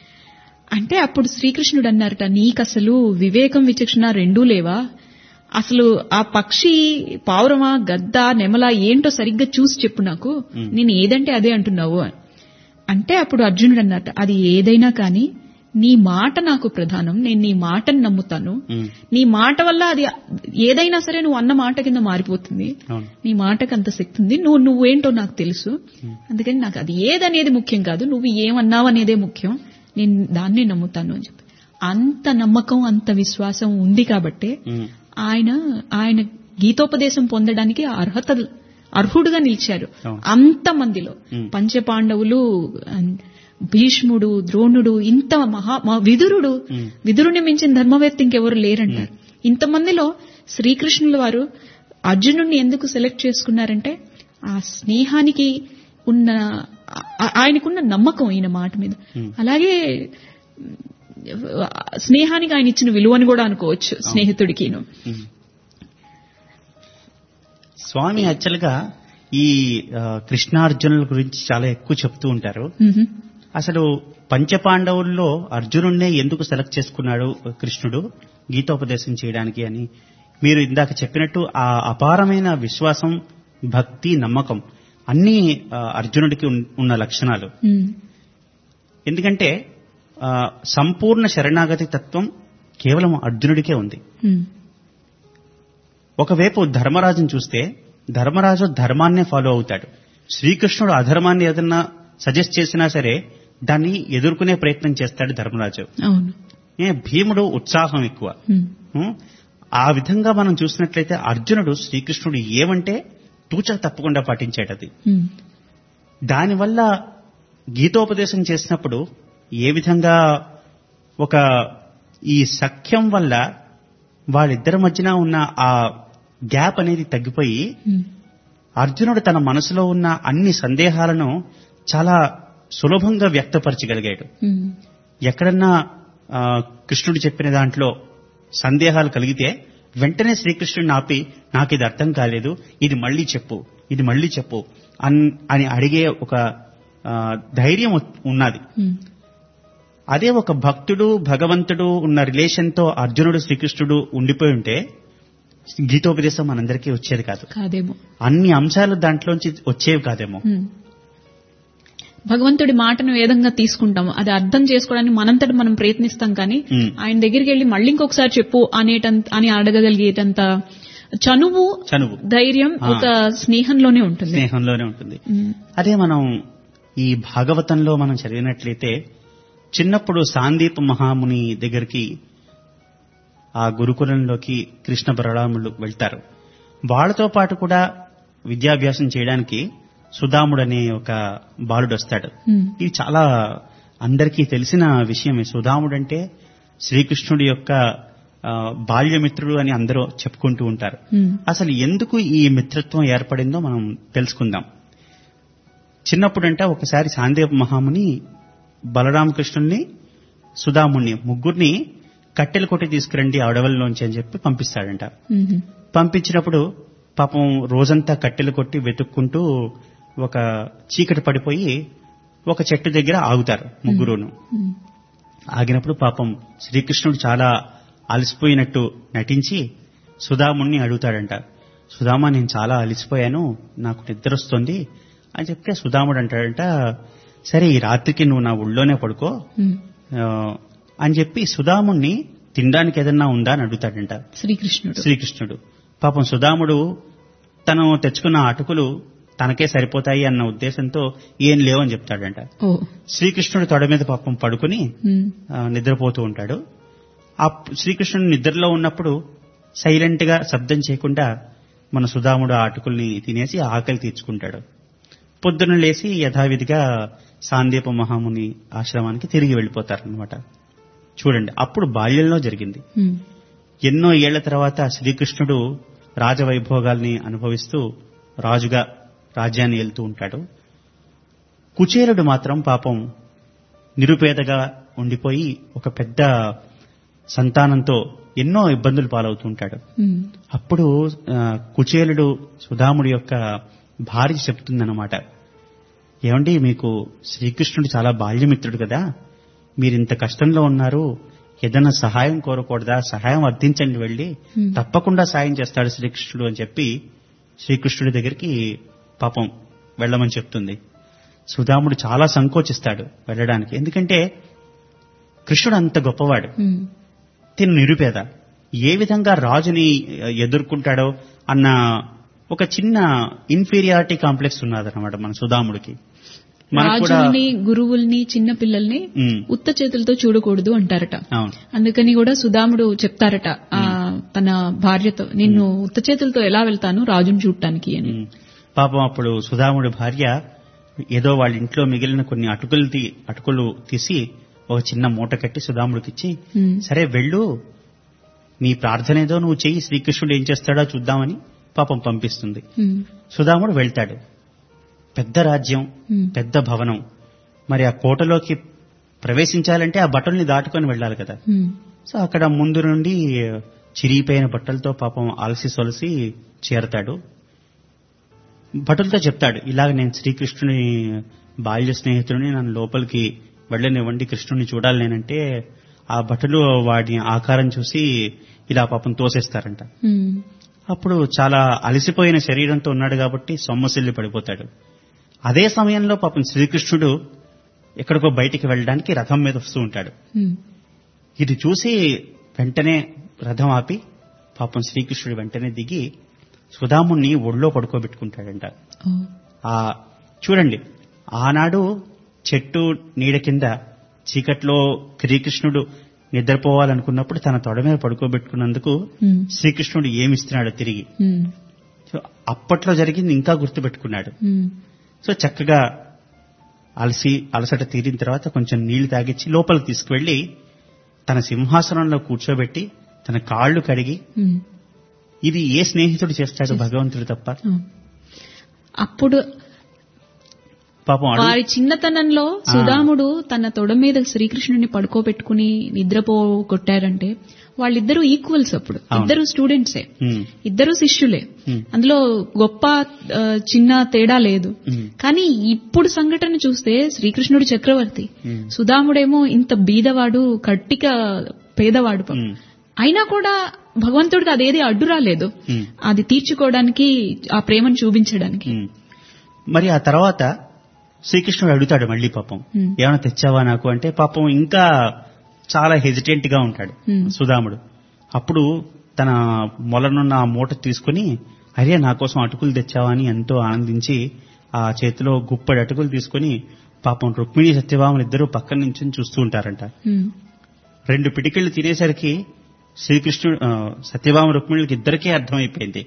అంటే అప్పుడు శ్రీకృష్ణుడు అన్నారట నీకసలు వివేకం విచక్షణ రెండూ లేవా అసలు ఆ పక్షి పావురమా గద్ద నెమల ఏంటో సరిగ్గా చూసి చెప్పు నాకు నేను ఏదంటే అదే అంటున్నావు అని. అంటే అప్పుడు అర్జునుడు అన్నట్ట అది ఏదైనా కానీ నీ మాట నాకు ప్రధానం నేను నీ మాటను నమ్ముతాను ఉమ్, నీ మాట వల్ల అది ఏదైనా సరే నువ్వు అన్న మాట కింద మారిపోతుంది అవును నీ మాటకు అంత శక్తి ఉంది నువ్వు నువ్వేంటో నాకు తెలుసు అందుకని నాకు అది ఏదనేది ముఖ్యం కాదు నువ్వు ఏమన్నావు అనేదే ముఖ్యం నేను దాన్నే నమ్ముతాను అని చెప్పి అంత నమ్మకం అంత విశ్వాసం ఉంది కాబట్టే ఉమ్, ఆయన ఆయన గీతోపదేశం పొందడానికి అర్హత అర్హుడుగా నిలిచారు అవును. అంత మందిలో Hmm. పంచపాండవులు అన్- భీష్ముడు ద్రోణుడు ఇంత మహా మ- విదురుడు Hmm. విదురుని మించిన ధర్మవేత్త ఇంకెవరు లేరంటారు ఇంతమందిలో శ్రీకృష్ణుల వారు అర్జునుడిని ఎందుకు సెలెక్ట్ చేసుకున్నారంటే ఆ స్నేహానికి ఉన్న ఆ- ఆయనకున్న నమ్మకం ఈయన మాట మీద Hmm. అలాగే స్నేహానికి ఆయన ఇచ్చిన విలువని కూడా అనుకోవచ్చు స్నేహితుడికిను ఉమ్. స్వామి యాక్చువల్ గా ఈ ఆ, కృష్ణార్జునుల గురించి చాలా ఎక్కువ చెప్తూ ఉంటారు మ్హూ. అసలు పంచపాండవుల్లో అర్జునుడినే ఎందుకు సెలెక్ట్ చేసుకున్నాడు కృష్ణుడు గీతోపదేశం చేయడానికి అని మీరు ఇందాక చెప్పినట్టు ఆ అపారమైన విశ్వాసం భక్తి నమ్మకం అన్ని ఆ, అర్జునుడికి ఉన్- ఉన్న లక్షణాలు మ్. ఎందుకంటే ఆ, సంపూర్ణ శరణాగతి తత్వం కేవలం అర్జునుడికే ఉంది మ్. ఒకవైపు ధర్మరాజును చూస్తే ధర్మరాజు ధర్మాన్నే ఫాలో అవుతాడు శ్రీకృష్ణుడు అధర్మాన్ని ఏదన్నా సజెస్ట్ చేసినా సరే దాన్ని ఎదుర్కొనే ప్రయత్నం చేస్తాడు ధర్మరాజు అవును ఏ భీముడు ఉత్సాహం ఎక్కువ మ్. ఉం? ఆ విధంగా మనం చూసినట్లయితే అర్జునుడు శ్రీకృష్ణుడు ఏమంటే తూచా తప్పకుండా పాటించాడు అది మ్. దానివల్ల గీతోపదేశం చేసినప్పుడు ఏ విధంగా ఒక ఈ సఖ్యం వల్ల వాళ్ళిద్దరి మధ్యన ఉన్న ఆ గ్యాప్ అనేది తగ్గిపోయి మ్. అర్జునుడు తన మనసులో ఉన్న అన్ని సందేహాలను చాలా సులభంగా వ్యక్తపరచగలిగాడు మ్. ఎక్కడన్నా ఆ, కృష్ణుడు చెప్పిన దాంట్లో సందేహాలు కలిగితే వెంటనే శ్రీకృష్ణుడిని ఆపి నాకు ఇది అర్థం కాలేదు ఇది మళ్ళీ చెప్పు ఇది మళ్ళీ చెప్పు అన్- అని అడిగే ఒక ఆ, ధైర్యం ఉ- ఉన్నది మ్. అదే ఒక భక్తుడు భగవంతుడు ఉన్న రిలేషన్తో అర్జునుడు శ్రీకృష్ణుడు ఉండిపోయి ఉంటే గీతోపదేశం మనందరికీ వచ్చేది కాదు కాదేమో అన్ని అంశాలు దాంట్లోంచి వచ్చేవి కాదేమో ఉమ్. భగవంతుడి మాటను ఏ విధంగా తీసుకుంటాము అది అర్థం చేసుకోవడానికి మనంతటి మనం ప్రయత్నిస్తాం కానీ ఉమ్. ఆయన దగ్గరికి వెళ్ళి మళ్ళీ ఇంకొకసారి చెప్పు అనేటంత అని అడగగలిగేటంత చనువు చనువు ధైర్యం ఆ. ఒక స్నేహంలోనే ఉంటుంది స్నేహంలోనే ఉంటుంది ఉమ్. అదే మనం ఈ భాగవతంలో మనం చదివినట్లయితే చిన్నప్పుడు సాందీప మహాముని దగ్గరికి ఆ గురుకులంలోకి కృష్ణ బలరాములు వెళ్తారు వాళ్ళతో పాటు కూడా విద్యాభ్యాసం చేయడానికి సుధాముడు అనే ఒక బాలుడు వస్తాడు ఉమ్. ఇది చాలా అందరికీ తెలిసిన విషయమే సుధాముడు అంటే శ్రీకృష్ణుడి యొక్క ఆ, బాల్యమిత్రుడు అని అందరూ చెప్పుకుంటూ ఉంటారు ఉమ్. అసలు ఎందుకు ఈ మిత్రత్వం ఏర్పడిందో మనం తెలుసుకుందాం చిన్నప్పుడంట ఒకసారి సాందేవ మహాముని బలరామకృష్ణుల్ని సుధాముని ముగ్గురిని కట్టెలు కొట్టి తీసుకురండి అడవుల్లోంచి అని చెప్పి పంపిస్తాడంట ఉమ్. పంపించినప్పుడు పాపం రోజంతా కట్టెలు కొట్టి వెతుక్కుంటూ ఒక చీకటి పడిపోయి ఒక చెట్టు దగ్గర ఆగుతారు ముగ్గురును ఉమ్. ఆగినప్పుడు పాపం శ్రీకృష్ణుడు చాలా అలసిపోయినట్టు నటించి సుధాముణ్ణి అడుగుతాడంట సుధామ నేను చాలా అలసిపోయాను నాకు నిద్ర వస్తుంది అని చెప్తే సుధాముడు అంటాడంట సరే ఈ రాత్రికి నువ్వు నా ఒళ్ళోనే పడుకో ఉమ్. ఆ, అని చెప్పి సుధాముణ్ణి తినడానికి ఏదన్నా ఉందా అని అడుగుతాడంట శ్రీకృష్ణుడు శ్రీకృష్ణుడు పాపం సుధాముడు తను తెచ్చుకున్న అటుకులు తనకే సరిపోతాయి అన్న ఉద్దేశంతో ఏం లేవని చెప్తాడంట ఓ శ్రీకృష్ణుడు తొడ మీద పాపం పడుకుని ఉమ్. ఆ, నిద్రపోతూ ఉంటాడు ఆ శ్రీకృష్ణుడు నిద్రలో ఉన్నప్పుడు సైలెంట్ గా శబ్దం చేయకుండా మన సుధాముడు ఆ అటుకుల్ని తినేసి ఆకలి తీర్చుకుంటాడు పొద్దున లేచి యథావిధిగా సాందీప మహాముని ఆశ్రమానికి తిరిగి వెళ్ళిపోతారనమాట చూడండి అప్పుడు బాల్యంలో జరిగింది ఉమ్. ఎన్నో ఏళ్ల తర్వాత శ్రీకృష్ణుడు రాజవైభోగాల్ని అనుభవిస్తూ రాజుగా రాజ్యాన్ని వెళ్తూ ఉంటాడు కుచేలుడు మాత్రం పాపం నిరుపేదగా ఉండిపోయి ఒక పెద్ద సంతానంతో ఎన్నో ఇబ్బందులు పాలవుతూ ఉంటాడు ఉమ్. అప్పుడు ఆ, కుచేలుడు సుధాముడి యొక్క భార్య చెప్తుందన్నమాట ఏమండి మీకు శ్రీకృష్ణుడు చాలా బాల్యమిత్రుడు కదా మీరింత కష్టంలో ఉన్నారు ఏదైనా సహాయం కోరకూడదా సహాయం అర్థించండి వెళ్ళి Hmm. తప్పకుండా సాయం చేస్తాడు శ్రీకృష్ణుడు అని చెప్పి శ్రీకృష్ణుడి దగ్గరికి పాపం వెళ్ళమని చెప్తుంది సుధాముడు చాలా సంకోచిస్తాడు వెళ్ళడానికి ఎందుకంటే కృష్ణుడు అంత గొప్పవాడు ఉమ్. తిను నిరుపేద ఏ విధంగా రాజుని ఎదుర్కొంటాడో అన్న ఒక చిన్న ఇన్ఫీరియారిటీ కాంప్లెక్స్ ఉన్నదన్నమాట మన సుధాముడికి మనకు కూడా రాజుల్ని గురువుల్ని చిన్న పిల్లల్ని ఉమ్, ఉత్త చేతులతో చూడకూడదు అంటారట అవును అందుకని కూడా సుధాముడు చెప్తారట ఆ తన భార్యతో నిన్ను ఉత్త చేతులతో ఎలా వెళ్తాను రాజుని చూడటానికి అని ఉమ్. పాపం అప్పుడు సుధాముడి భార్య ఏదో వాళ్ళ ఇంట్లో మిగిలిన కొన్ని అటుకులు తీ- అటుకులు తీసి ఒక చిన్న మూట కట్టి సుధాముడికి ఇచ్చి ఉమ్. సరే వెళ్ళు నీ ప్రార్థన ఏదో నువ్వు చెయ్యి శ్రీకృష్ణుడు ఏం చేస్తాడో చూద్దామని పాపం పంపిస్తుంది ఉమ్. సుధాముడు వెళ్తాడు పెద్ద రాజ్యం ఉమ్. పెద్ద భవనం మరి ఆ కోటలోకి ప్రవేశించాలంటే ఆ బట్టల్ని దాటుకొని వెళ్ళాలి కదా ఉమ్. సో అక్కడ ముందు నుండి చిరిగిపోయిన బట్టలతో పాపం అలసి సొలసి చేరతాడు భటులతో చెప్తాడు ఇలాగ నేను శ్రీకృష్ణుని బాల్య స్నేహితుడిని నన్ను లోపలికి వెళ్ళనివ్వండి కృష్ణుని చూడాలి నేనంటే ఆ భటులు వాడి ఆకారం చూసి ఇలా పాపం తోసేస్తారంట ఉమ్. అప్పుడు చాలా అలసిపోయిన శరీరంతో ఉన్నాడు కాబట్టి సొమ్మసిల్లి పడిపోతాడు అదే సమయంలో పాపం శ్రీకృష్ణుడు ఎక్కడికో బయటికి వెళ్ళడానికి రథం మీద వస్తూ ఉంటాడు ఉమ్. ఇది చూసి వెంటనే రథం ఆపి పాపం శ్రీకృష్ణుడు వెంటనే దిగి సుధాముణ్ణి ఒళ్ళో పడుకోబెట్టుకుంటాడంట ఓ. ఆ చూడండి ఆనాడు చెట్టు నీడ కింద చీకట్లో శ్రీకృష్ణుడు నిద్రపోవాలనుకున్నప్పుడు తన తొడ మీద పడుకోబెట్టుకున్నందుకు ఉమ్. శ్రీకృష్ణుడు ఏమిస్తున్నాడో తిరిగి ఉమ్. సో అప్పట్లో జరిగింది ఇంకా గుర్తుపెట్టుకున్నాడు ఉమ్. సో చక్కగా అలసి అలసట తీరిన తర్వాత కొంచెం నీళ్లు తాగిచ్చి లోపలికి తీసుకువెళ్లి తన సింహాసనంలో కూర్చోబెట్టి తన కాళ్ళు కడిగి ఉమ్. ఇది ఏ స్నేహితుడు చేస్తాడు భగవంతుడు తప్ప ఆ. అప్పుడు పాపం అడుగు వారి చిన్నతనంలో సుధాముడు తన తొడ మీద శ్రీకృష్ణుని పడుకోబెట్టుకుని నిద్రపో కొట్టారంటే వాళ్ళిద్దరూ ఈక్వల్స్ అప్పుడు అవును. ఇద్దరు స్టూడెంట్సే ఉమ్, ఇద్దరు శిష్యులే ఉమ్, అందులో గొప్ప ఆ, చిన్న తేడా లేదు ఉమ్, కానీ ఇప్పుడు సంఘటన చూస్తే శ్రీకృష్ణుడు చక్రవర్తి ఉమ్, సుధాముడేమో ఇంత బీదవాడు కట్టిక పేదవాడు పాపం. ఉమ్, అయినా కూడా భగవంతుడికి అదేది అడ్డు రాలేదు Hmm. అది తీర్చుకోవడానికి ఆ ప్రేమను చూపించడానికి ఉమ్. మరి ఆ తర్వాత శ్రీకృష్ణుడు అడుగుతాడు మళ్ళీ పాపం ఉమ్. ఏమైనా తెచ్చావా నాకు అంటే పాపం ఇంకా చాలా హెజిటెంట్ గా ఉంటాడు ఉమ్. సుధాముడు అప్పుడు తన మొలనున్న ఆ మూట తీసుకుని అరే నా కోసం అటుకులు తెచ్చావా అని ఎంతో ఆనందించి ఆ చేతిలో గుప్పడి అటుకులు తీసుకుని పాపం రుక్మిణి సత్యభామలు ఇద్దరు పక్కన నుంచి చూస్తూ ఉంటారంట ఉమ్, రెండు పిటికిళ్ళు తినేసరికి శ్రీకృష్ణుడు ఆ, సత్యభామ రుక్మిణులకి ఇద్దరికీ అర్థమైపోయింది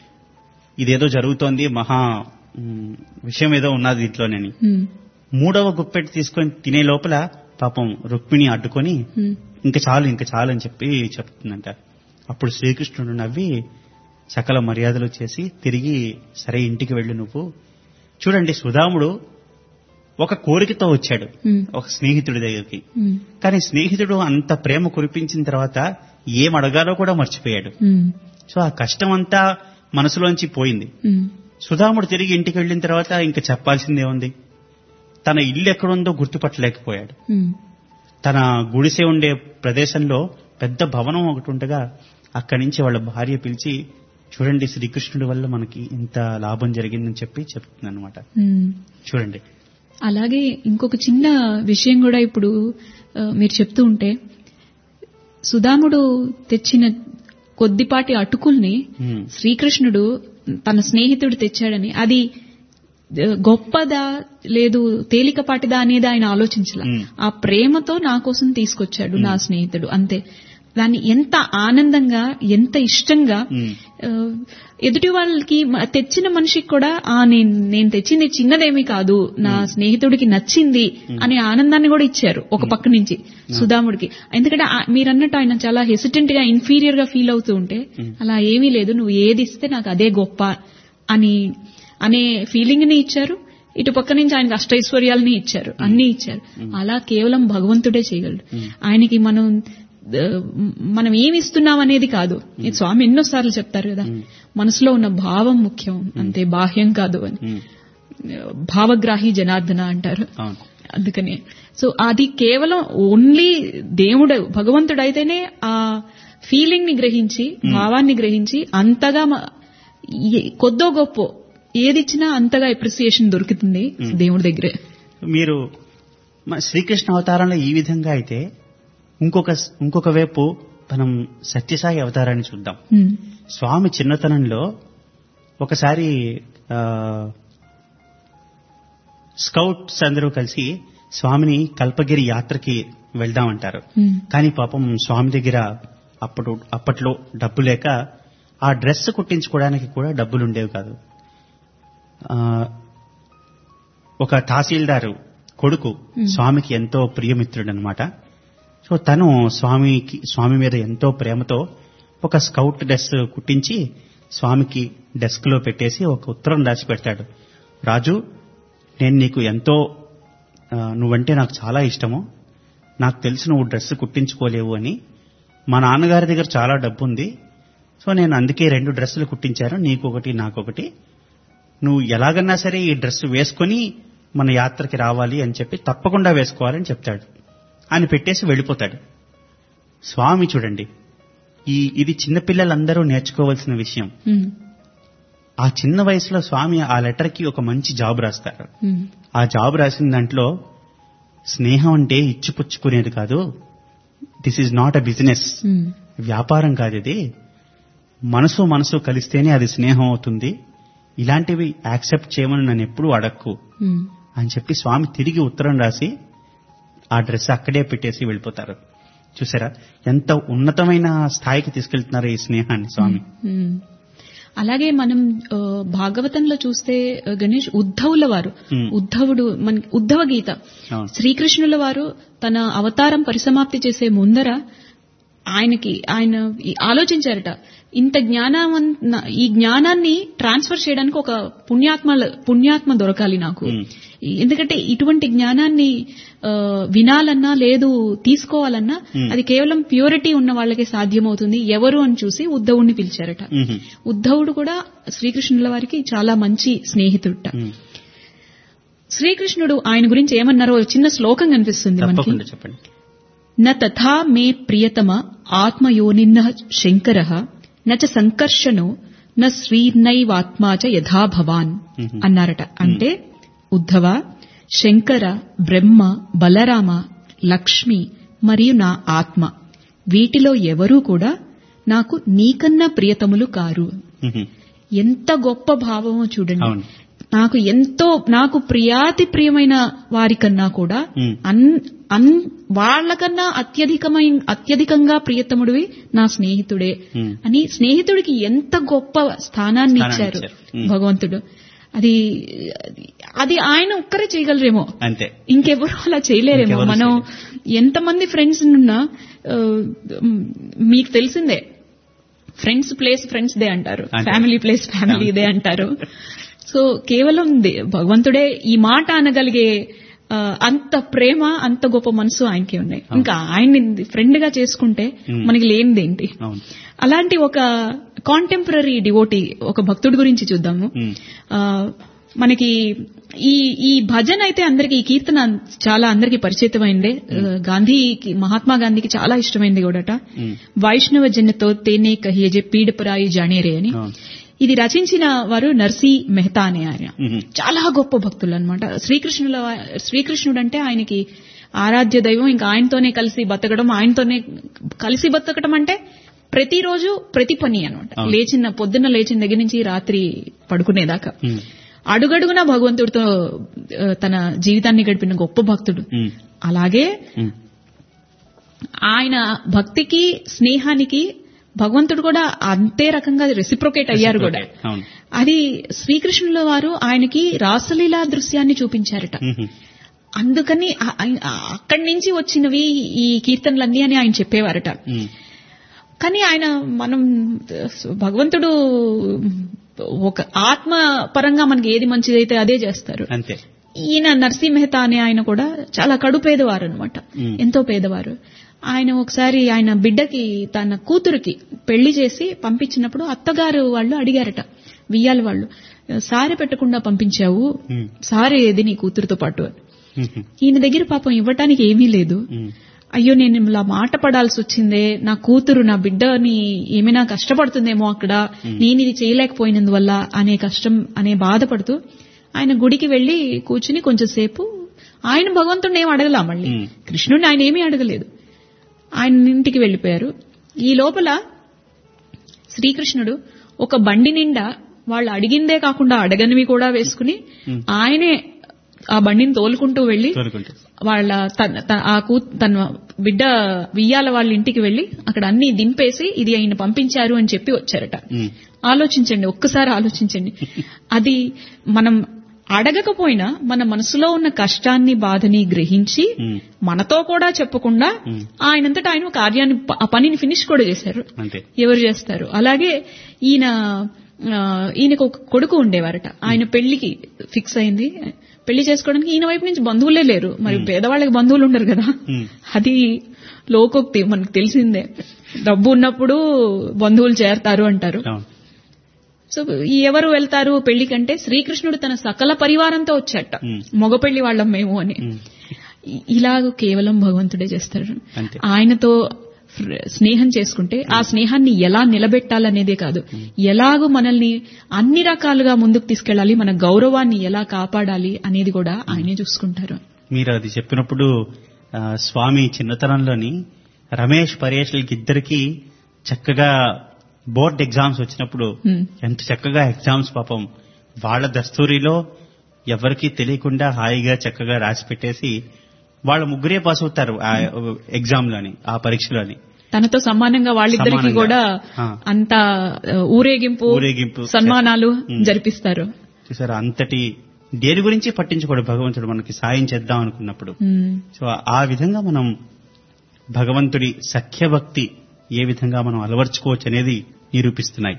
ఇదేదో జరుగుతోంది మహా ఉమ్, విషయం ఏదో ఉన్నది దీంట్లోనని ఉమ్, మూడవ గుప్పెట్ తీసుకొని తినే లోపల పాపం రుక్మిణి అడ్డుకొని ఉమ్, ఇంకా చాలు ఇంకా చాలు అని చెప్పి చెప్తుందంట అప్పుడు శ్రీకృష్ణుడు నవ్వి సకల మర్యాదలు చేసి తిరిగి సరే ఇంటికి వెళ్ళు నువ్వు చూడండి సుధాముడు ఒక కోరికతో వచ్చాడు ఉమ్, ఒక స్నేహితుడి దగ్గరికి ఉమ్, కానీ స్నేహితుడు అంత ప్రేమ కురిపించిన తర్వాత ఏం అడగాలో కూడా మర్చిపోయాడు ఉమ్, సో ఆ కష్టం అంతా మనసులోంచి పోయింది ఉమ్, సుధాముడు తిరిగి ఇంటికి వెళ్ళిన తర్వాత ఇంకా చెప్పాల్సిందే ఉంది తన ఇల్లు ఎక్కడుందో గుర్తుపట్టలేకపోయాడు ఉమ్, తన గుడిసె ఉండే ప్రదేశంలో పెద్ద భవనం ఒకటి ఉండగా అక్కడి నుంచి వాళ్ళ భార్య పిలిచి చూడండి శ్రీకృష్ణుడి వల్ల మనకి ఇంత లాభం జరిగిందని చెప్పి చెప్తుంది అనమాట ఉమ్. చూడండి అలాగే ఇంకొక చిన్న విషయం కూడా ఇప్పుడు ఆ, మీరు చెప్తూ ఉంటే సుధాముడు తెచ్చిన కొద్దిపాటి అటుకుల్ని ఉమ్, శ్రీకృష్ణుడు తన స్నేహితుడు తెచ్చాడని అది ఆ, గొప్పదా లేదు తేలికపాటిదా అనేది ఆయన ఆలోచించలే మ్. ఆ ప్రేమతో నా కోసం తీసుకొచ్చాడు నా స్నేహితుడు అంతే దాన్ని ఎంత ఆనందంగా ఎంత ఇష్టంగా ఉమ్, ఆ, ఎదుటి వాళ్ళకి మ- తెచ్చిన మనిషికి కూడా ఆ నేను నేను తెచ్చింది చిన్నదేమీ కాదు నా స్నేహితుడికి నచ్చింది అనే ఆనందాన్ని కూడా ఇచ్చారు ఒక పక్క నుంచి సుధాముడికి ఎందుకంటే ఆ- మీరన్నట్టు ఆయన చాలా హెసిటెంట్ గా ఇన్ఫీరియర్ గా ఫీల్ అవుతూ ఉంటే అలా ఏమీ లేదు నువ్వు ఏది ఇస్తే నాకు అదే గొప్ప అని అనే ఫీలింగ్ ని ఇచ్చారు ఇటు పక్క నుంచి ఆయనకు అష్టైశ్వర్యాలని ఇచ్చారు అన్ని ఇచ్చారు అలా కేవలం భగవంతుడే చేయగలడు ఆయనకి మనం ఆ, మనం ఏమి ఇస్తున్నాం అనేది కాదు ఈ స్వామి ఎన్నోసార్లు చెప్తారు కదా మనసులో ఉన్న భావం ముఖ్యం అంతే బాహ్యం కాదు అని ఉమ్, భావగ్రాహి జనార్దన అంటారు అవును అందుకని సో అది కేవలం ఓన్లీ దేవుడు భగవంతుడు అయితేనే ఆ ఫీలింగ్ ని గ్రహించి భావాన్ని గ్రహించి అంతగా మ- ఏ- కొద్దో గొప్ప ఏదిచ్చినా అంతగా అప్రిసియేషన్ దొరుకుతుంది దేవుడి దగ్గరే మీరు మ- శ్రీకృష్ణ అవతారంలో ఈ విధంగా అయితే ఇంకొక ఇంకొక వైపు మనం సత్యసాయి అవతారాన్ని చూద్దాం ఉమ్, స్వామి చిన్నతనంలో ఒకసారి ఆ, స్కౌట్స్ అందరూ కలిసి స్వామిని కల్పగిరి యాత్రకి వెళ్దామంటారు ఉమ్, కానీ పాపం స్వామి దగ్గర అప్పుడు అప్పట్లో డబ్బు లేక ఆ డ్రెస్ కుట్టించుకోవడానికి కూడా డబ్బులు ఉండేవి కాదు ఆ, ఒక తహసీల్దారు కొడుకు స్వామికి ఎంతో ప్రియమిత్రుడు అనమాట సో తను స్వామికి స్వామి మీద ఎంతో ప్రేమతో ఒక స్కౌట్ డ్రెస్ కుట్టించి స్వామికి డెస్క్ లో పెట్టేసి ఒక ఉత్తరం రాసి పెడతాడు రాజు నేను నీకు ఎంతో ఆ, నువ్వంటే నాకు చాలా ఇష్టము నాకు తెలుసు నువ్వు డ్రెస్ కుట్టించుకోలేవు అని మా నాన్నగారి దగ్గర చాలా డబ్బు ఉంది సో నేను అందుకే రెండు డ్రెస్సులు కుట్టించాను నీకొకటి నాకొకటి నువ్వు ఎలాగన్నా సరే ఈ డ్రెస్ వేసుకొని మన యాత్రకి రావాలి అని చెప్పి తప్పకుండా వేసుకోవాలని చెప్తాడు ఆయన పెట్టేసి వెళ్ళిపోతాడు స్వామి చూడండి ఈ ఇది చిన్నపిల్లలందరూ నేర్చుకోవాల్సిన విషయం ఉమ్, ఆ చిన్న వయసులో స్వామి ఆ లెటర్కి ఒక మంచి జాబ్ రాస్తారు ఉమ్, ఆ జాబ్ రాసిన దాంట్లో స్నేహం అంటే ఇచ్చిపుచ్చుకునేది కాదు this is not a business um, వ్యాపారం కాదు ఇది మనసు మనసు కలిస్తేనే అది స్నేహం అవుతుంది ఇలాంటివి యాక్సెప్ట్ చేయమని నన్ను ఎప్పుడూ అడక్కు ఉమ్. అని చెప్పి స్వామి తిరిగి ఉత్తరం రాసి ఆ డ్రెస్ అక్కడే పెట్టేసి వెళ్ళిపోతారు చూసారా ఎంత ఉన్నతమైన స్థాయికి తీసుకెళ్తున్నారు ఈ స్నేహాన్ని స్వామి మ్మ్. అలాగే మనం ఆ, భాగవతంలో చూస్తే ఆ, గణేష్ ఉద్ధవుల వారు మ్మ్. ఉద్ధవుడు మన ఉద్ధవ గీత అవును. శ్రీకృష్ణుల వారు తన అవతారం పరిసమాప్తి చేసే ముందర ఆయనకి ఆయన ఈ- ఆలోచించారట ఇంత జ్ఞానం ఈ జ్ఞానాన్ని ట్రాన్స్ఫర్ చేయడానికి ఒక పుణ్యాత్మ పుణ్యాత్మ దొరకాలి నాకు మ్మ్. ఈ- ఎందుకంటే ఇటువంటి జ్ఞానాన్ని ఆ, వినాలన్నా లేదు తీసుకోవాలన్నా మ్మ్. అది కేవలం ప్యూరిటీ ఉన్న వాళ్ళకే సాధ్యమవుతుంది ఎవరు అని చూసి ఉద్ధవుడిని పిలిచారట మ్మ్. ఉద్ధవుడు కూడా శ్రీకృష్ణుల వారికి చాలా మంచి స్నేహితుడట మ్మ్. శ్రీకృష్ణుడు ఆయన గురించి ఏమన్నారో ఒక చిన్న శ్లోకం కనిపిస్తుంది మనకి తప్పకుండా చెప్పండి న తథా మే ప్రియతమ ఆత్మయోనిన్న శంకర నచ సంకర్షణో న శ్రీర్నైవాత్మా చ యథా భవాన్ మ్మ్. అన్నారట అంటే ఉద్ధవ శంకర బ్రహ్మ బలరామ లక్ష్మి మరియు నా ఆత్మ వీటిలో ఎవరూ కూడా నాకు నీకన్నా ప్రియతములు కారు మ్మ్. ఎంత గొప్ప భావమో చూడండి అవును. నాకు ఎంతో నాకు ప్రియాతి ప్రియమైన వారికన్నా కూడా మ్మ్. అన్ అన్ వాళ్ళకన్నా అత్యధికమైన అత్యధికంగా ప్రియతముడివి నా స్నేహితుడే మ్మ్. అని స్నేహితుడికి ఎంత గొప్ప స్థానాన్ని స్థానాన్ని ఇచ్చారు ఇచ్చారు. మ్మ్. భగవంతుడు అది అది ఆయన ఒక్కరే చేయగలరేమో అంతే ఇంకెవరు అలా చేయలేరేమో ఇంకెవరు మనం ఎంతమంది ఫ్రెండ్స్ ఉన్నా ఆ, మీకు తెలిసిందే ఫ్రెండ్స్ ప్లేస్ ఫ్రెండ్స్ దే అంటారు అంతే. ఫ్యామిలీ ప్లేస్ ఫ్యామిలీ దే అంటారు సో కేవలం దే- భగవంతుడే ఈ మాట అనగలిగే ఆ, అంత ప్రేమ అంత గొప్ప మనసు ఆయనకే ఉన్నాయి ఇంకా ఆయన్ని ఫ్రెండ్ గా చేసుకుంటే Hmm. మనకి లేనిదేంటి అవును అలాంటి ఒక కాంటెంపరీ డివోటీ ఒక భక్తుడి గురించి చూద్దాము మ్మ్. ఆ, మనకి ఈ ఈ భజన అయితే అందరికి ఈ కీర్తన చాలా అందరికి పరిచితమైందే గాంధీకి మహాత్మా గాంధీకి చాలా ఇష్టమైంది కూడాట మ్మ్. వైష్ణవ జన్యతో తేనే కహియే జే పీడపరాయి జానేరే అని అవును. ఇది రచించిన వారు నర్సీ మెహతా అనే ఆయన మ్మ్. చాలా గొప్ప భక్తులు అనమాట శ్రీకృష్ణుల శ్రీకృష్ణుడు అంటే ఆయనకి ఆరాధ్య దైవం ఇంకా ఆయనతోనే కలిసి బతకడం ఆయనతోనే కలిసి బతకడం అంటే ప్రతిరోజు ప్రతి పని అనమాట అవును. లేచిన పొద్దున్న లేచిన దగ్గర నుంచి రాత్రి పడుకునేదాకా మ్మ్. అడుగడుగున భగవంతుడితో ఆ, తన జీవితాన్ని గడిపిన గొప్ప భక్తుడు మ్మ్. అలాగే మ్మ్. ఆయన భక్తికి స్నేహానికి భగవంతుడు కూడా అంతే రకంగా రెసిప్రొకేట్ అయ్యారు కూడా అవును అది శ్రీకృష్ణుల వారు ఆయనకి రాసలీలా దృశ్యాన్ని చూపించారట మ్మ్. అందుకని ఆ- ఆ- అక్కడి నుంచి వచ్చినవి ఈ కీర్తనలన్నీ అని ఆయన చెప్పేవారట మ్మ్. కానీ ఆయన మనం భగవంతుడు ఒక ఆత్మ పరంగా మనకి ఏది మంచిదైతే అదే చేస్తారు అంతే ఈయన నర్సీ మెహతా అనే ఆయన కూడా చాలా కడు పేదవారు అనమాట మ్మ్. ఎంతో పేదవారు ఆయన ఒకసారి ఆయన బిడ్డకి తన కూతురికి పెళ్లి చేసి పంపించినప్పుడు అత్తగారు వాళ్ళు అడిగారట వియ్యాలి వాళ్ళు సారె పెట్టకుండా పంపించావు మ్మ్. సారె ఏది నీ కూతురుతో పాటు అని మ్మ్. ఈయన దగ్గర పాపం ఇవ్వటానికి ఏమీ లేదు మ్మ్. అయ్యో నేను ఇలా మాట పడాల్సి వచ్చిందే నా కూతురు నా బిడ్డని ఏమైనా కష్టపడుతుందేమో అక్కడ నేను ఇది చేయలేకపోయినందువల్ల అనే కష్టం అనే బాధపడుతూ ఆయన గుడికి వెళ్లి కూర్చుని కొంచెంసేపు ఆయన భగవంతుడిని ఏం అడగలా మళ్ళీ మ్మ్. కృష్ణుడిని ఆయన ఏమీ అడగలేదు ఆయన ఇంటికి వెళ్లిపోయారు ఈ లోపల శ్రీకృష్ణుడు ఒక బండి నిండా వాళ్ళు అడిగిందే కాకుండా అడగనివి కూడా వేసుకుని మ్మ్. ఆయనే ఆ బండిని తోలుకుంటూ వెళ్లి తోలుకుంటూ వాళ్ళ తన త- ఆ కూ తన బిడ్డ వియ్యాల వాళ్ళ ఇంటికి వెళ్లి అక్కడ అన్ని దింపేసి ఇది ఆయన పంపించారు అని చెప్పి వచ్చారట మ్మ్. ఆలోచించండి ఒక్కసారి ఆలోచించండి అది మనం అడగకపోయినా మన మనసులో ఉన్న కష్టాన్ని బాధని గ్రహించి మ్మ్. మనతో కూడా చెప్పకుండా మ్మ్. ఆయనంతటా ఆయన కార్యాన్ని ప- ఆ పనిని ఫినిష్ కూడా చేశారు అంతే ఎవరు చేస్తారు అలాగే ఈయన ఆ, ఈయనకు ఒక కొడుకు ఉండేవారట ఆయన పెళ్లికి ఫిక్స్ అయింది పెళ్లి చేసుకోవడానికి ఈయన వైపు నుంచి బంధువులే లేరు మరి పేదవాళ్ళకి బంధువులు ఉండరు కదా మ్మ్. అది లోకోక్తి మనకు తెలిసిందే డబ్బు ఉన్నప్పుడు బంధువులు చేరతారు అంటారు అవును సో ఈ ఎవరు వెళ్తారు పెళ్లికంటే శ్రీకృష్ణుడు తన సకల పరివారంతో వచ్చాట మ్మ్. మగ పెళ్లి వాళ్ళం మేము అని మ్మ్. ఇ- ఇలాగ కేవలం భగవంతుడే చేస్తారు అంతే. ఆయనతో ఫ్ర- స్నేహం చేసుకుంటే ఆ స్నేహాన్ని ఎలా నిలబెట్టాలనేదే కాదు ఎలాగో మనల్ని అన్ని రకాలుగా ముందుకు తీసుకెళ్లాలి మన గౌరవాన్ని ఎలా కాపాడాలి అనేది కూడా ఆయనే చూసుకుంటారు మీరు అది చెప్పినప్పుడు ఆ, స్వామి చిన్నతనంలోని రమేష్ పరేష్లకి ఇద్దరికి చక్కగా బోర్డ్ ఎగ్జామ్స్ వచ్చినప్పుడు Hmm. ఎంత చక్కగా ఎగ్జామ్స్ పాపం వాళ్ళ దస్తూరిలో ఎవరికి తెలియకుండా హాయిగా చక్కగా రాసి పెట్టేసి వాళ్ళ ముగ్గురే పాస్ అవుతారు ఆ ఎగ్జామ్ లోని ఆ పరీక్షలోని తనతో సమానంగా వాళ్ళిద్దరికి సమానంగా. కూడా ఆ. అంత ఆ, ఊరేగింపు ఊరేగింపు. సన్మానాలు Hmm. జరిపిస్తారు చూసారు అంతటి దేని గురించి పట్టించుకోడు భగవంతుడు మనకి సాయం చేద్దాం అనుకున్నప్పుడు Hmm. సో ఆ విధంగా మనం భగవంతుడి సఖ్యభక్తి ఏ విధంగా మనం అలవర్చుకోవచ్చు అనేది నిరూపిస్తున్నాయి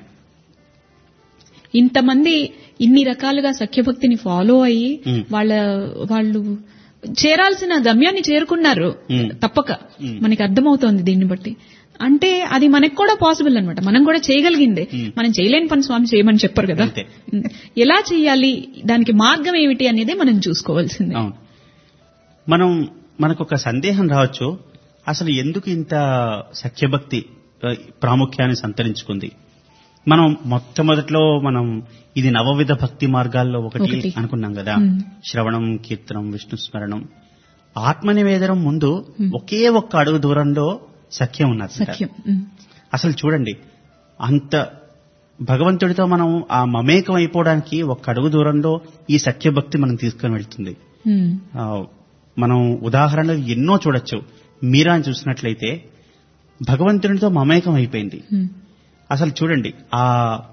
ఇంతమంది ఇన్ని రకాలుగా సఖ్యభక్తిని ఫాలో అయ్యి Hmm. వాళ్ళ వాళ్ళు చేరాల్సిన గమ్యాన్ని చేరుకున్నారు Hmm. తప్పక Hmm. మనకి అర్థమవుతోంది దీన్ని బట్టి అంటే అది మనకు కూడా పాసిబుల్ అన్నమాట మనం కూడా చేయగలిగిందే Hmm. మనం చేయలేని పని స్వామి చేయమని చెప్పరు కదా అంతే. Hmm. ఎలా చేయాలి దానికి మార్గం ఏమిటి అనేది మనం చూసుకోవాల్సిందే అవును మనం మనకు ఒక సందేహం రావచ్చు అసలు ఎందుకు ఇంత సఖ్యభక్తి ఆ, ప్రాముఖ్యాన్ని సంతరించుకుంది మనం మొట్టమొదట్లో మనం ఇది నవవిధ భక్తి మార్గాల్లో ఒకటి ఒకటి. అనుకున్నాం కదా మ్మ్. శ్రవణం కీర్తనం విష్ణు స్మరణం ఆత్మ నివేదనం ముందు మ్మ్. ఒకే ఒక్క అడుగు దూరంలో సఖ్యం ఉన్నది సఖ్యం ఉమ్, అసలు చూడండి అంత భగవంతుడితో మనం ఆ మమేకం అయిపోవడానికి ఒక్క అడుగు దూరంలో ఈ సఖ్యభక్తి మనం తీసుకొని వెళ్తుంది ఉమ్, ఆ, మనం ఉదాహరణలు ఎన్నో చూడొచ్చు మీరాని చూసినట్లయితే భగవంతునితో మమేకం అయిపోయింది ఉమ్, అసలు చూడండి ఆ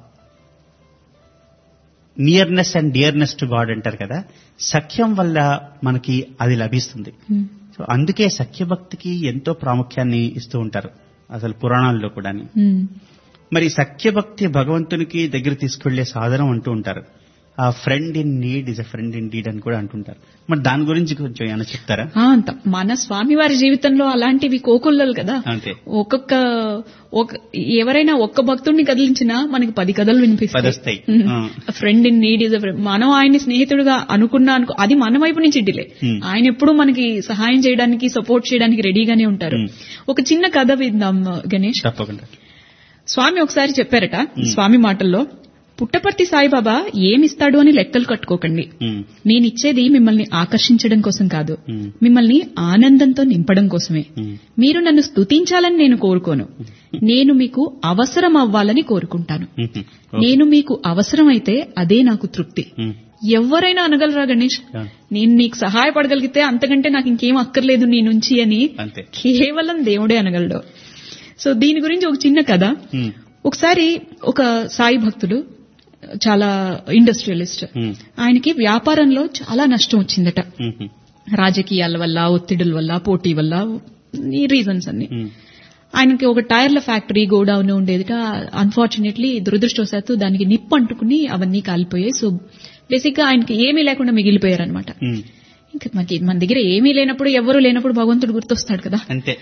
nearness and dearness to God అంటారు కదా సఖ్యం వల్ల మనకి అది లభిస్తుంది ఉమ్, సో అందుకే సఖ్యభక్తికి ఎంతో ప్రాముఖ్యాన్ని ఇస్తూ ఉంటారు అసలు పురాణాల్లో కూడా ఉమ్. మరి సఖ్యభక్తి భగవంతునికి దగ్గర తీసుకెళ్లే సాధనం అంటూ ఉంటారు ఆ friend in need is a friend in deed అని కూడా అంటుంటారు మరి దాని గురించి కొంచెం ఏమైనా చెప్తారా ఆ, అంత మన స్వామివారి జీవితంలో అలాంటివి కోకొల్లలు కదా అంతే ఒక్కొక్క ఒక ఎవరైనా ఒక్క భక్తుడిని కదిలించినా మనకి పది కథలు పదొస్తాయి. ఆ. ఫ్రెండ్ ఇన్ నీడ్ ఇస్ మనం ఆయన్ని స్నేహితుడిగా అనుకున్నా అనుకో అది మన వైపు నుంచి డిలే Hmm. ఆయన ఎప్పుడు మనకి సహాయం చేయడానికి సపోర్ట్ చేయడానికి రెడీగానే ఉంటారు Hmm. ఒక చిన్న కథ విందాం గణేష్ తప్పకుండా స్వామి ఒకసారి చెప్పారట స్వామి మాటల్లో పుట్టపర్తి సాయిబాబా ఏమిస్తాడు అని లెక్కలు కట్టుకోకండి ఉమ్, నేనిచ్చేది మిమ్మల్ని ఆకర్షించడం కోసం కాదు ఉమ్, మిమ్మల్ని ఆనందంతో నింపడం కోసమే ఉమ్, మీరు నన్ను స్తుతించాలని నేను కోరుకోను నేను మీకు అవసరం అవ్వాలని కోరుకుంటాను ఉమ్, ఓకే. నేను మీకు అవసరమైతే అదే నాకు తృప్తి ఉమ్, ఎవరైనా అనగలరా గణేష్ ఆ, నేను నీకు సహాయపడగలిగితే అంతకంటే నాకు ఇంకేం అక్కర్లేదు నీ నుంచి అని అంతే కేవలం దేవుడే అనగలడు సో దీని గురించి ఒక చిన్న కథ ఉమ్, ఒకసారి ఒక సాయి భక్తుడు చాలా ఇండస్ట్రియలిస్ట్ ఉమ్, ఆయనకి వ్యాపారంలో చాలా నష్టం వచ్చిందట ఉమ్, ఉమ్, రాజకీయాల వల్ల ఒత్తిడుల వల్ల పోటీ వల్ల ఈ రీజన్స్ అన్ని ఉమ్, ఆయనకి ఒక టైర్ల ఫ్యాక్టరీ గోడౌన్ ఉండేదిట అన్ఫార్చునేట్లీ దురదృష్టవశాత్తు దానికి నిప్పు అంటుకుని అవన్నీ కాలిపోయాయి సో బేసిక్ గా ఆయనకి ఏమీ లేకుండా మిగిలిపోయారనమాట ఉమ్, ఇంకా మనకి మన దగ్గర ఏమీ లేనప్పుడు ఎవరు లేనప్పుడు భగవంతుడు గుర్తొస్తాడు కదా అంతే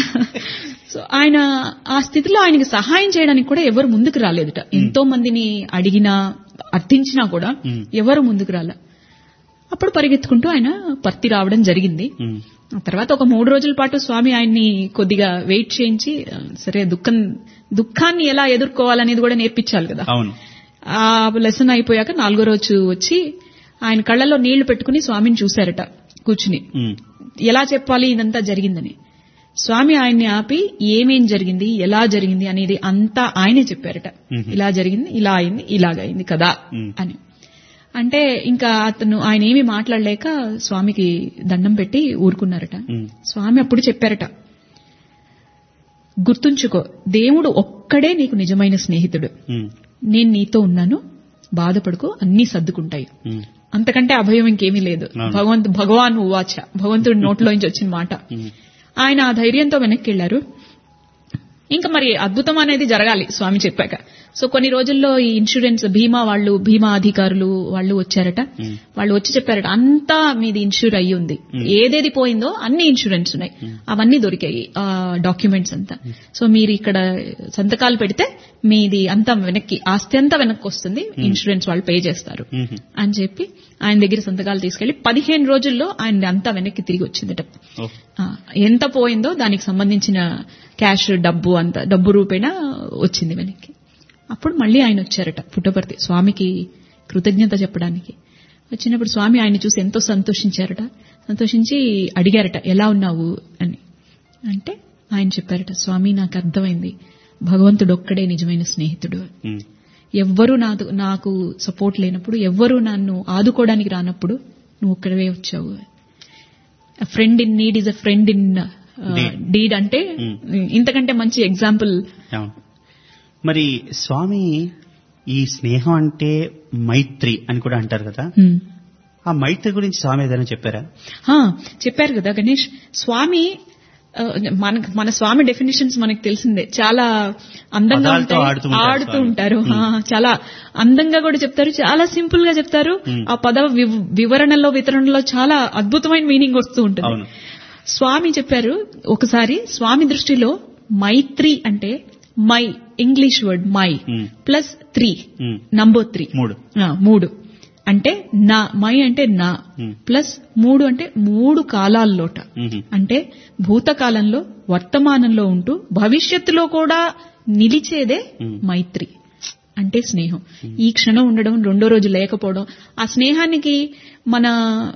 సో ఆయన ఆ స్థితిలో ఆయనకి సహాయం చేయడానికి కూడా ఎవరు ముందుకు రాలేదుట ఎంతో మందిని అడిగినా అర్థించినా కూడా Hmm. ఎవరు ముందుకు రాలే అప్పుడు పరిగెత్తుకుంటూ ఆయన పర్తి రావడం జరిగింది ఉమ్, ఆ తర్వాత ఒక మూడు రోజుల పాటు స్వామి ఆయన్ని కొద్దిగా వెయిట్ చేయించి ఆ, సరే దుఃఖం దుఃఖాన్ని ఎలా ఎదుర్కోవాలనేది కూడా నేర్పించాలి కదా అవును ఆ లెసన్ అయిపోయాక నాలుగో రోజు వచ్చి ఆయన కళ్ళలో నీళ్లు పెట్టుకుని స్వామిని చూశారట కూర్చుని ఉమ్, ఎలా చెప్పాలి ఇదంతా జరిగిందని స్వామి ఆయన్ని ఆపి ఏమేం జరిగింది ఎలా జరిగింది అనేది అంతా ఆయనే చెప్పారట మ్మ్. ఇలా జరిగింది ఇలా అయింది ఇలాగైంది కదా మ్మ్. అని అంటే ఇంకా అతను ఆయన ఏమీ మాట్లాడలేక స్వామికి దండం పెట్టి ఊరుకున్నారట ఉమ్, స్వామి అప్పుడు చెప్పారట గుర్తుంచుకో దేవుడు ఒక్కడే నీకు నిజమైన స్నేహితుడు ఉమ్, నేను నీతో ఉన్నాను బాధపడుకో అన్నీ సర్దుకుంటాయి ఉమ్, అంతకంటే అభయం ఇంకేమీ లేదు అవును. భగవంతు భగవాన్ ఉవాచ భగవంతుడి నోట్లోంచి వచ్చిన మాట ఉమ్, ఆయన ఆ ధైర్యంతో వెనక్కి వెళ్లారు ఇంకా మరి అద్భుతం అనేది జరగాలి స్వామి చెప్పాక సో కొన్ని రోజుల్లో ఈ ఇన్సూరెన్స్ బీమా వాళ్ళు బీమా అధికారులు వాళ్ళు వచ్చారట ఉమ్, వాళ్ళు వచ్చి చెప్పారట అంతా మీది ఇన్సూర్ అయ్యి ఉంది Hmm. ఏదేది పోయిందో అన్ని ఇన్సూరెన్స్ ఉన్నాయి అవన్నీ దొరికాయి ఆ డాక్యుమెంట్స్ అంతా సో మీరు ఇక్కడ సంతకాలు పెడితే మీది అంతా వెనక్కి ఆస్తి అంతా వెనక్కి వస్తుంది ఇన్సూరెన్స్ వాళ్ళు పే చేస్తారు ఉమ్, అని చెప్పి ఆయన దగ్గర సంతకాలు తీసుకెళ్లి పదిహేను రోజుల్లో ఆయన అంతా వెనక్కి తిరిగి వచ్చిందట ఓ, ఆ, ఎంత పోయిందో దానికి సంబంధించిన క్యాష్ డబ్బు అంత డబ్బు రూపేణా వచ్చింది వెనక్కి అప్పుడు మళ్ళీ ఆయన వచ్చారట పుట్టపర్తి స్వామికి కృతజ్ఞత చెప్పడానికి వచ్చినప్పుడు స్వామి ఆయన చూసి ఎంతో సంతోషించారట సంతోషించి అడిగారట ఎలా ఉన్నావు అని అంటే ఆయన చెప్పారట స్వామి నాకు అర్థమైంది భగవంతుడు ఒక్కడే నిజమైన స్నేహితుడు అని. ఉమ్, ఎవ్వరూ నాకు నాకు సపోర్ట్ లేనప్పుడు ఎవ్వరూ నన్ను ఆదుకోవడానికి రానప్పుడు నువ్వు ఒక్కడవే వచ్చావు friend in need is a friend in Deed. Deed అంటే Hmm. ఇంతకంటే మంచి ఎగ్జాంపుల్ అవును మరి స్వామి ఈ స్నేహం అంటే మైత్రి అని కూడా అంటారు కదా ఆ మైత్రి గురించి స్వామి ఏదైనా చెప్పారా చెప్పారు కదా గణేష్ స్వామి ఆ, మన మన స్వామి డెఫినేషన్స్ మనకు తెలిసిందే చాలా అందంగా పదాలతో ఉంటాయి. ఆడుతూ ఉంటారు ఆడుతూ స్వామి. ఉంటారు Hmm. ఆ, చాలా అందంగా కూడా చెప్తారు చాలా సింపుల్ గా చెప్తారు Hmm. ఆ పద వివ- వివరణలో వితరణలో చాలా అద్భుతమైన మీనింగ్ వస్తూ ఉంటుంది అవును స్వామి చెప్పారు ఒకసారి స్వామి దృష్టిలో మైత్రి అంటే my English word my um, plus three um, number three మూడు ఆ, మూడు అంటే నా మై అంటే నా Hmm. ప్లస్ మూడు అంటే మూడు కాలాల్లోట మ్మ్. అంటే భూతకాలంలో వర్తమానంలో ఉంటూ భవిష్యత్తులో కూడా నిలిచేదే Hmm. మైత్రి అంటే స్నేహం ఈ క్షణం ఉండడం రెండో రోజు లేకపోవడం ఆ స్నేహానికి మన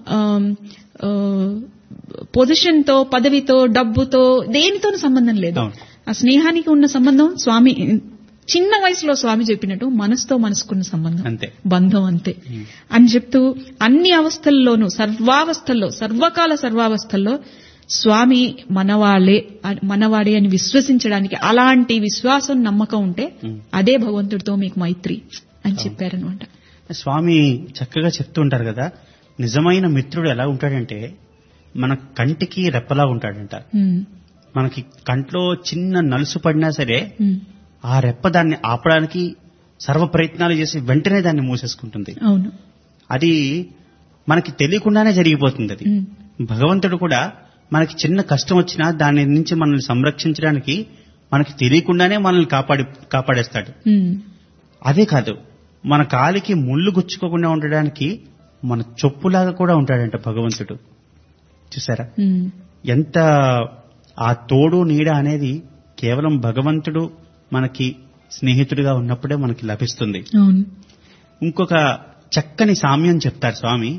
పొజిషన్ తో పదవితో డబ్బుతో దేనితోనూ సంబంధం లేదు అవును. ఆ స్నేహానికి ఉన్న సంబంధం స్వామి చిన్న వయసులో స్వామి చెప్పినట్టు మనసుతో మనసుకున్న సంబంధం అంతే బంధం అంతే అని చెప్తూ అన్ని అవస్థల్లోనూ సర్వావస్థల్లో సర్వకాల సర్వావస్థల్లో స్వామి మనవాళ్లే మనవాడే అని విశ్వసించడానికి అలాంటి విశ్వాసం నమ్మకం ఉంటే అదే భగవంతుడితో మీకు మైత్రి అని చెప్పారనమాట స్వామి చక్కగా చెప్తూ ఉంటారు కదా నిజమైన మిత్రుడు ఎలా ఉంటాడంటే మన కంటికి రెప్పలా ఉంటాడంట ఉమ్, మనకి కంట్లో చిన్న నలుసు పడినా సరే ఉమ్, ఆ రెప్ప దాన్ని ఆపడానికి సర్వ ప్రయత్నాలు చేసి వెంటనే దాన్ని మూసేసుకుంటుంది అవును అది మనకి తెలియకుండానే జరిగిపోతుంది అది ఉమ్, భగవంతుడు కూడా మనకి చిన్న కష్టం వచ్చినా దాని నుంచి మనల్ని సంరక్షించడానికి మనకి తెలియకుండానే మనల్ని కాపాడి కాపాడేస్తాడు ఉమ్, అదే కాదు మన కాలికి ముళ్ళు గుచ్చుకోకుండా ఉండడానికి మన చొప్పులాగా కూడా ఉంటాడంట భగవంతుడు చూసారా ఉమ్, ఎంత ఆ తోడు నీడ అనేది కేవలం భగవంతుడు మనకి స్నేహితుడిగా ఉన్నప్పుడే మనకి లభిస్తుంది అవును ఇంకొక చక్కని సామ్యం చెప్తారు స్వామి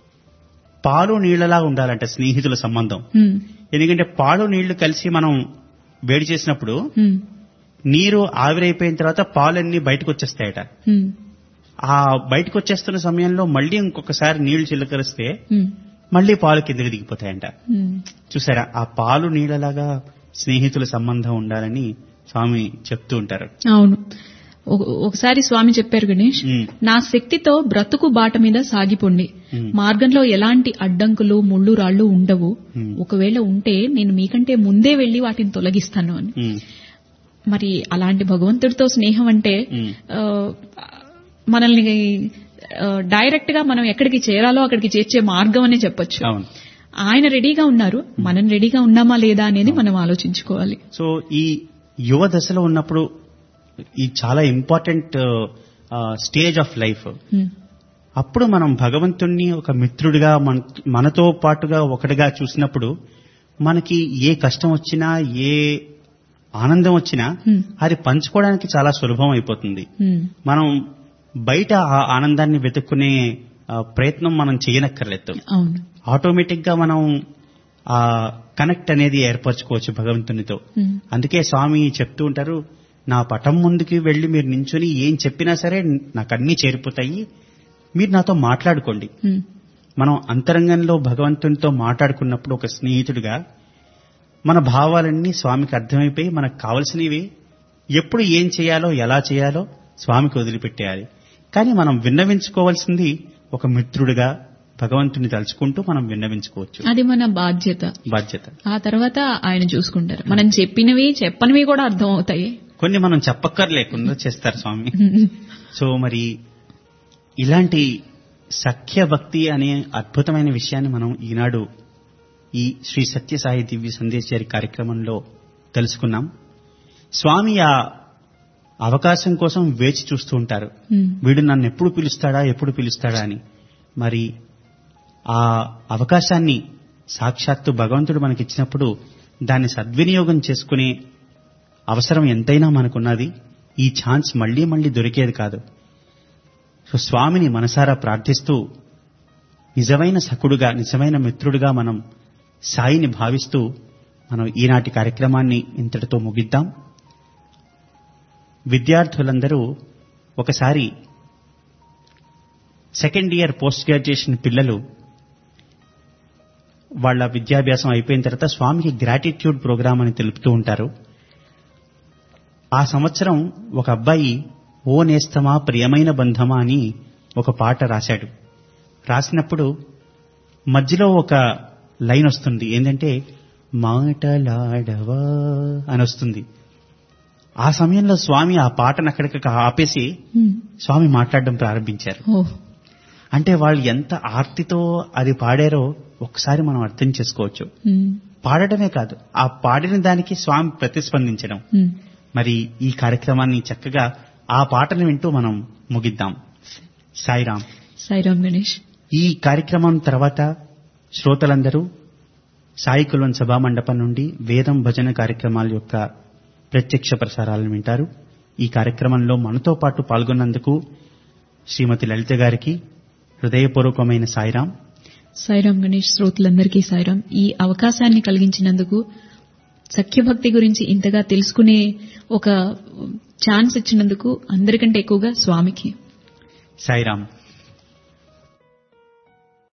పాలు నీళ్లలా ఉండాలంట స్నేహితుల సంబంధం ఉమ్, ఎందుకంటే పాలు నీళ్లు కలిసి మనం వేడి చేసినప్పుడు ఉమ్, నీరు ఆవిరైపోయిన తర్వాత పాలన్నీ బయటకు వచ్చేస్తాయట ఉమ్, ఆ బయటకు వచ్చేస్తున్న సమయంలో మళ్ళీ ఇంకొకసారి నీళ్లు చిలకరిస్తే ఉమ్, మళ్ళీ పాలు కిందకి దిగిపోతాయంట ఉమ్. చూసారా ఆ పాలు నీళ్ళలాగా స్నేహితుల సంబంధం ఉండాలని స్వామి చెప్తూ ఉంటారు అవును ఒక- ఒకసారి స్వామి చెప్పారు గణేష్ ఉమ్, నా శక్తితో బ్రతుకు బాట మీద సాగిపోండి ఉమ్, మార్గంలో ఎలాంటి అడ్డంకులు ముళ్ళు రాళ్లు ఉండవు ఉమ్, ఒకవేళ ఉంటే నేను మీకంటే ముందే వెళ్లి వాటిని తొలగిస్తాను అని ఉమ్, మరి అలాంటి భగవంతుడితో స్నేహం అంటే ఉమ్, ఆ, మనల్ని ఆ, డైరెక్ట్ గా మనం ఎక్కడికి చేరాలో అక్కడికి చేర్చే మార్గం అనే చెప్పొచ్చు అవును ఆయన రెడీగా ఉన్నారు మనం రెడీగా ఉన్నామా లేదా అనేది మనం ఆలోచించుకోవాలి సో ఈ యువ దశలో ఉన్నప్పుడు ఈ చాలా important stage of life um, అప్పుడు మనం భగవంతుణ్ణి ఒక మిత్రుడిగా మన మనతో పాటుగా ఒకటిగా చూసినప్పుడు మనకి ఏ కష్టం వచ్చినా ఏ ఆనందం వచ్చినా ఉమ్, అది పంచుకోవడానికి చాలా సులభం అయిపోతుంది ఉమ్, మనం బయట ఆ ఆనందాన్ని వెతుక్కునే ఆ, ప్రయత్నం మనం చేయనక్కర్లేదు అవును ఆటోమేటిక్ గా మనం ఆ కనెక్ట్ అనేది ఏర్పరచుకోవచ్చు భగవంతునితో ఉమ్, అందుకే స్వామి చెప్తూ ఉంటారు నా పటం ముందుకి వెళ్లి మీరు నించుని ఏం చెప్పినా సరే నాకు అన్నీ చేరిపోతాయి మీరు నాతో మాట్లాడుకోండి ఉమ్, మనం అంతరంగంలో భగవంతునితో మాట్లాడుకున్నప్పుడు ఒక స్నేహితుడిగా మన భావాలన్నీ స్వామికి అర్థమైపోయి మనకు కావలసినవి ఎప్పుడు ఏం చేయాలో ఎలా చేయాలో స్వామికి వదిలిపెట్టేయాలి కానీ మనం విన్నవించుకోవాల్సింది ఒక మిత్రుడిగా భగవంతుని తలుచుకుంటూ మనం విన్నవించుకోవచ్చు అది మన బాధ్యత బాధ్యత ఆ తర్వాత ఆయన చూసుకుంటారు మనం చెప్పినవి చెప్పనివి కూడా అర్థం అవుతాయి కొన్ని మనం చెప్పక్కర్లేకుండా చేస్తారు స్వామి సో మరి ఇలాంటి సఖ్య భక్తి అనే అద్భుతమైన విషయాన్ని మనం ఈనాడు ఈ శ్రీ సత్యసాయి దివ్య సందేశారి కార్యక్రమంలో తెలుసుకున్నాం స్వామి ఆ అవకాశం కోసం వేచి చూస్తూ ఉంటారు ఉమ్, వీడు నన్ను ఎప్పుడు పిలుస్తాడా ఎప్పుడు పిలుస్తాడా అని మరి ఆ అవకాశాన్ని సాక్షాత్తు భగవంతుడు మనకిచ్చినప్పుడు దాన్ని సద్వినియోగం చేసుకునే అవసరం ఎంతైనా మనకున్నది ఈ ఛాన్స్ మళ్లీ మళ్లీ దొరికేది కాదు సో స్వామిని మనసారా ప్రార్థిస్తూ నిజమైన సకుడుగా నిజమైన మిత్రుడుగా మనం సాయిని భావిస్తూ మనం ఈనాటి కార్యక్రమాన్ని ఇంతటితో ముగిద్దాం విద్యార్థులందరూ ఒకసారి సెకండ్ ఇయర్ పోస్ట్ గ్రాడ్యుయేషన్ పిల్లలు వాళ్ళ విద్యాభ్యాసం అయిపోయిన తర్వాత స్వామికి గ్రాటిట్యూడ్ ప్రోగ్రామ్ అని తెలుపుతూ ఉంటారు ఆ సంవత్సరం ఒక అబ్బాయి ఓ నేస్తమా ప్రియమైన బంధమా అని ఒక పాట రాశాడు రాసినప్పుడు మధ్యలో ఒక లైన్ వస్తుంది ఏంటంటే మాటలాడవా అని వస్తుంది ఆ సమయంలో స్వామి ఆ పాటను అక్కడికి ఆపేసి ఉమ్, స్వామి మాట్లాడడం ప్రారంభించారు ఓ అంటే వాళ్ళు ఎంత ఆర్తితో అది పాడారో ఒకసారి మనం అర్థం చేసుకోవచ్చు ఉమ్, పాడటమే కాదు ఆ పాడిన దానికి స్వామి ప్రతిస్పందించడం ఉమ్. మరి ఈ కార్యక్రమాన్ని చక్కగా ఆ పాటను వింటూ మనం ముగిద్దాం సాయిరాం సాయిరామ్ గణేష్ ఈ కార్యక్రమం తర్వాత శ్రోతలందరూ సాయి కుల్వన్ సభా మండపం నుండి వేదం భజన కార్యక్రమాల యొక్క ప్రత్యక్ష ప్రసారాలను వింటారు ఈ కార్యక్రమంలో మనతో పాటు పాల్గొన్నందుకు శ్రీమతి లలిత గారికి హృదయపూర్వకమైన సాయిరాం సాయిరామ్ గణేష్ శ్రోతలందరికీ సాయిరామ్ ఈ అవకాశాన్ని కలిగించినందుకు సఖ్యభక్తి గురించి ఇంతగా తెలుసుకునే ఒక ఛాన్స్ ఇచ్చినందుకు అందరికంటే ఎక్కువగా స్వామికి సాయిరాం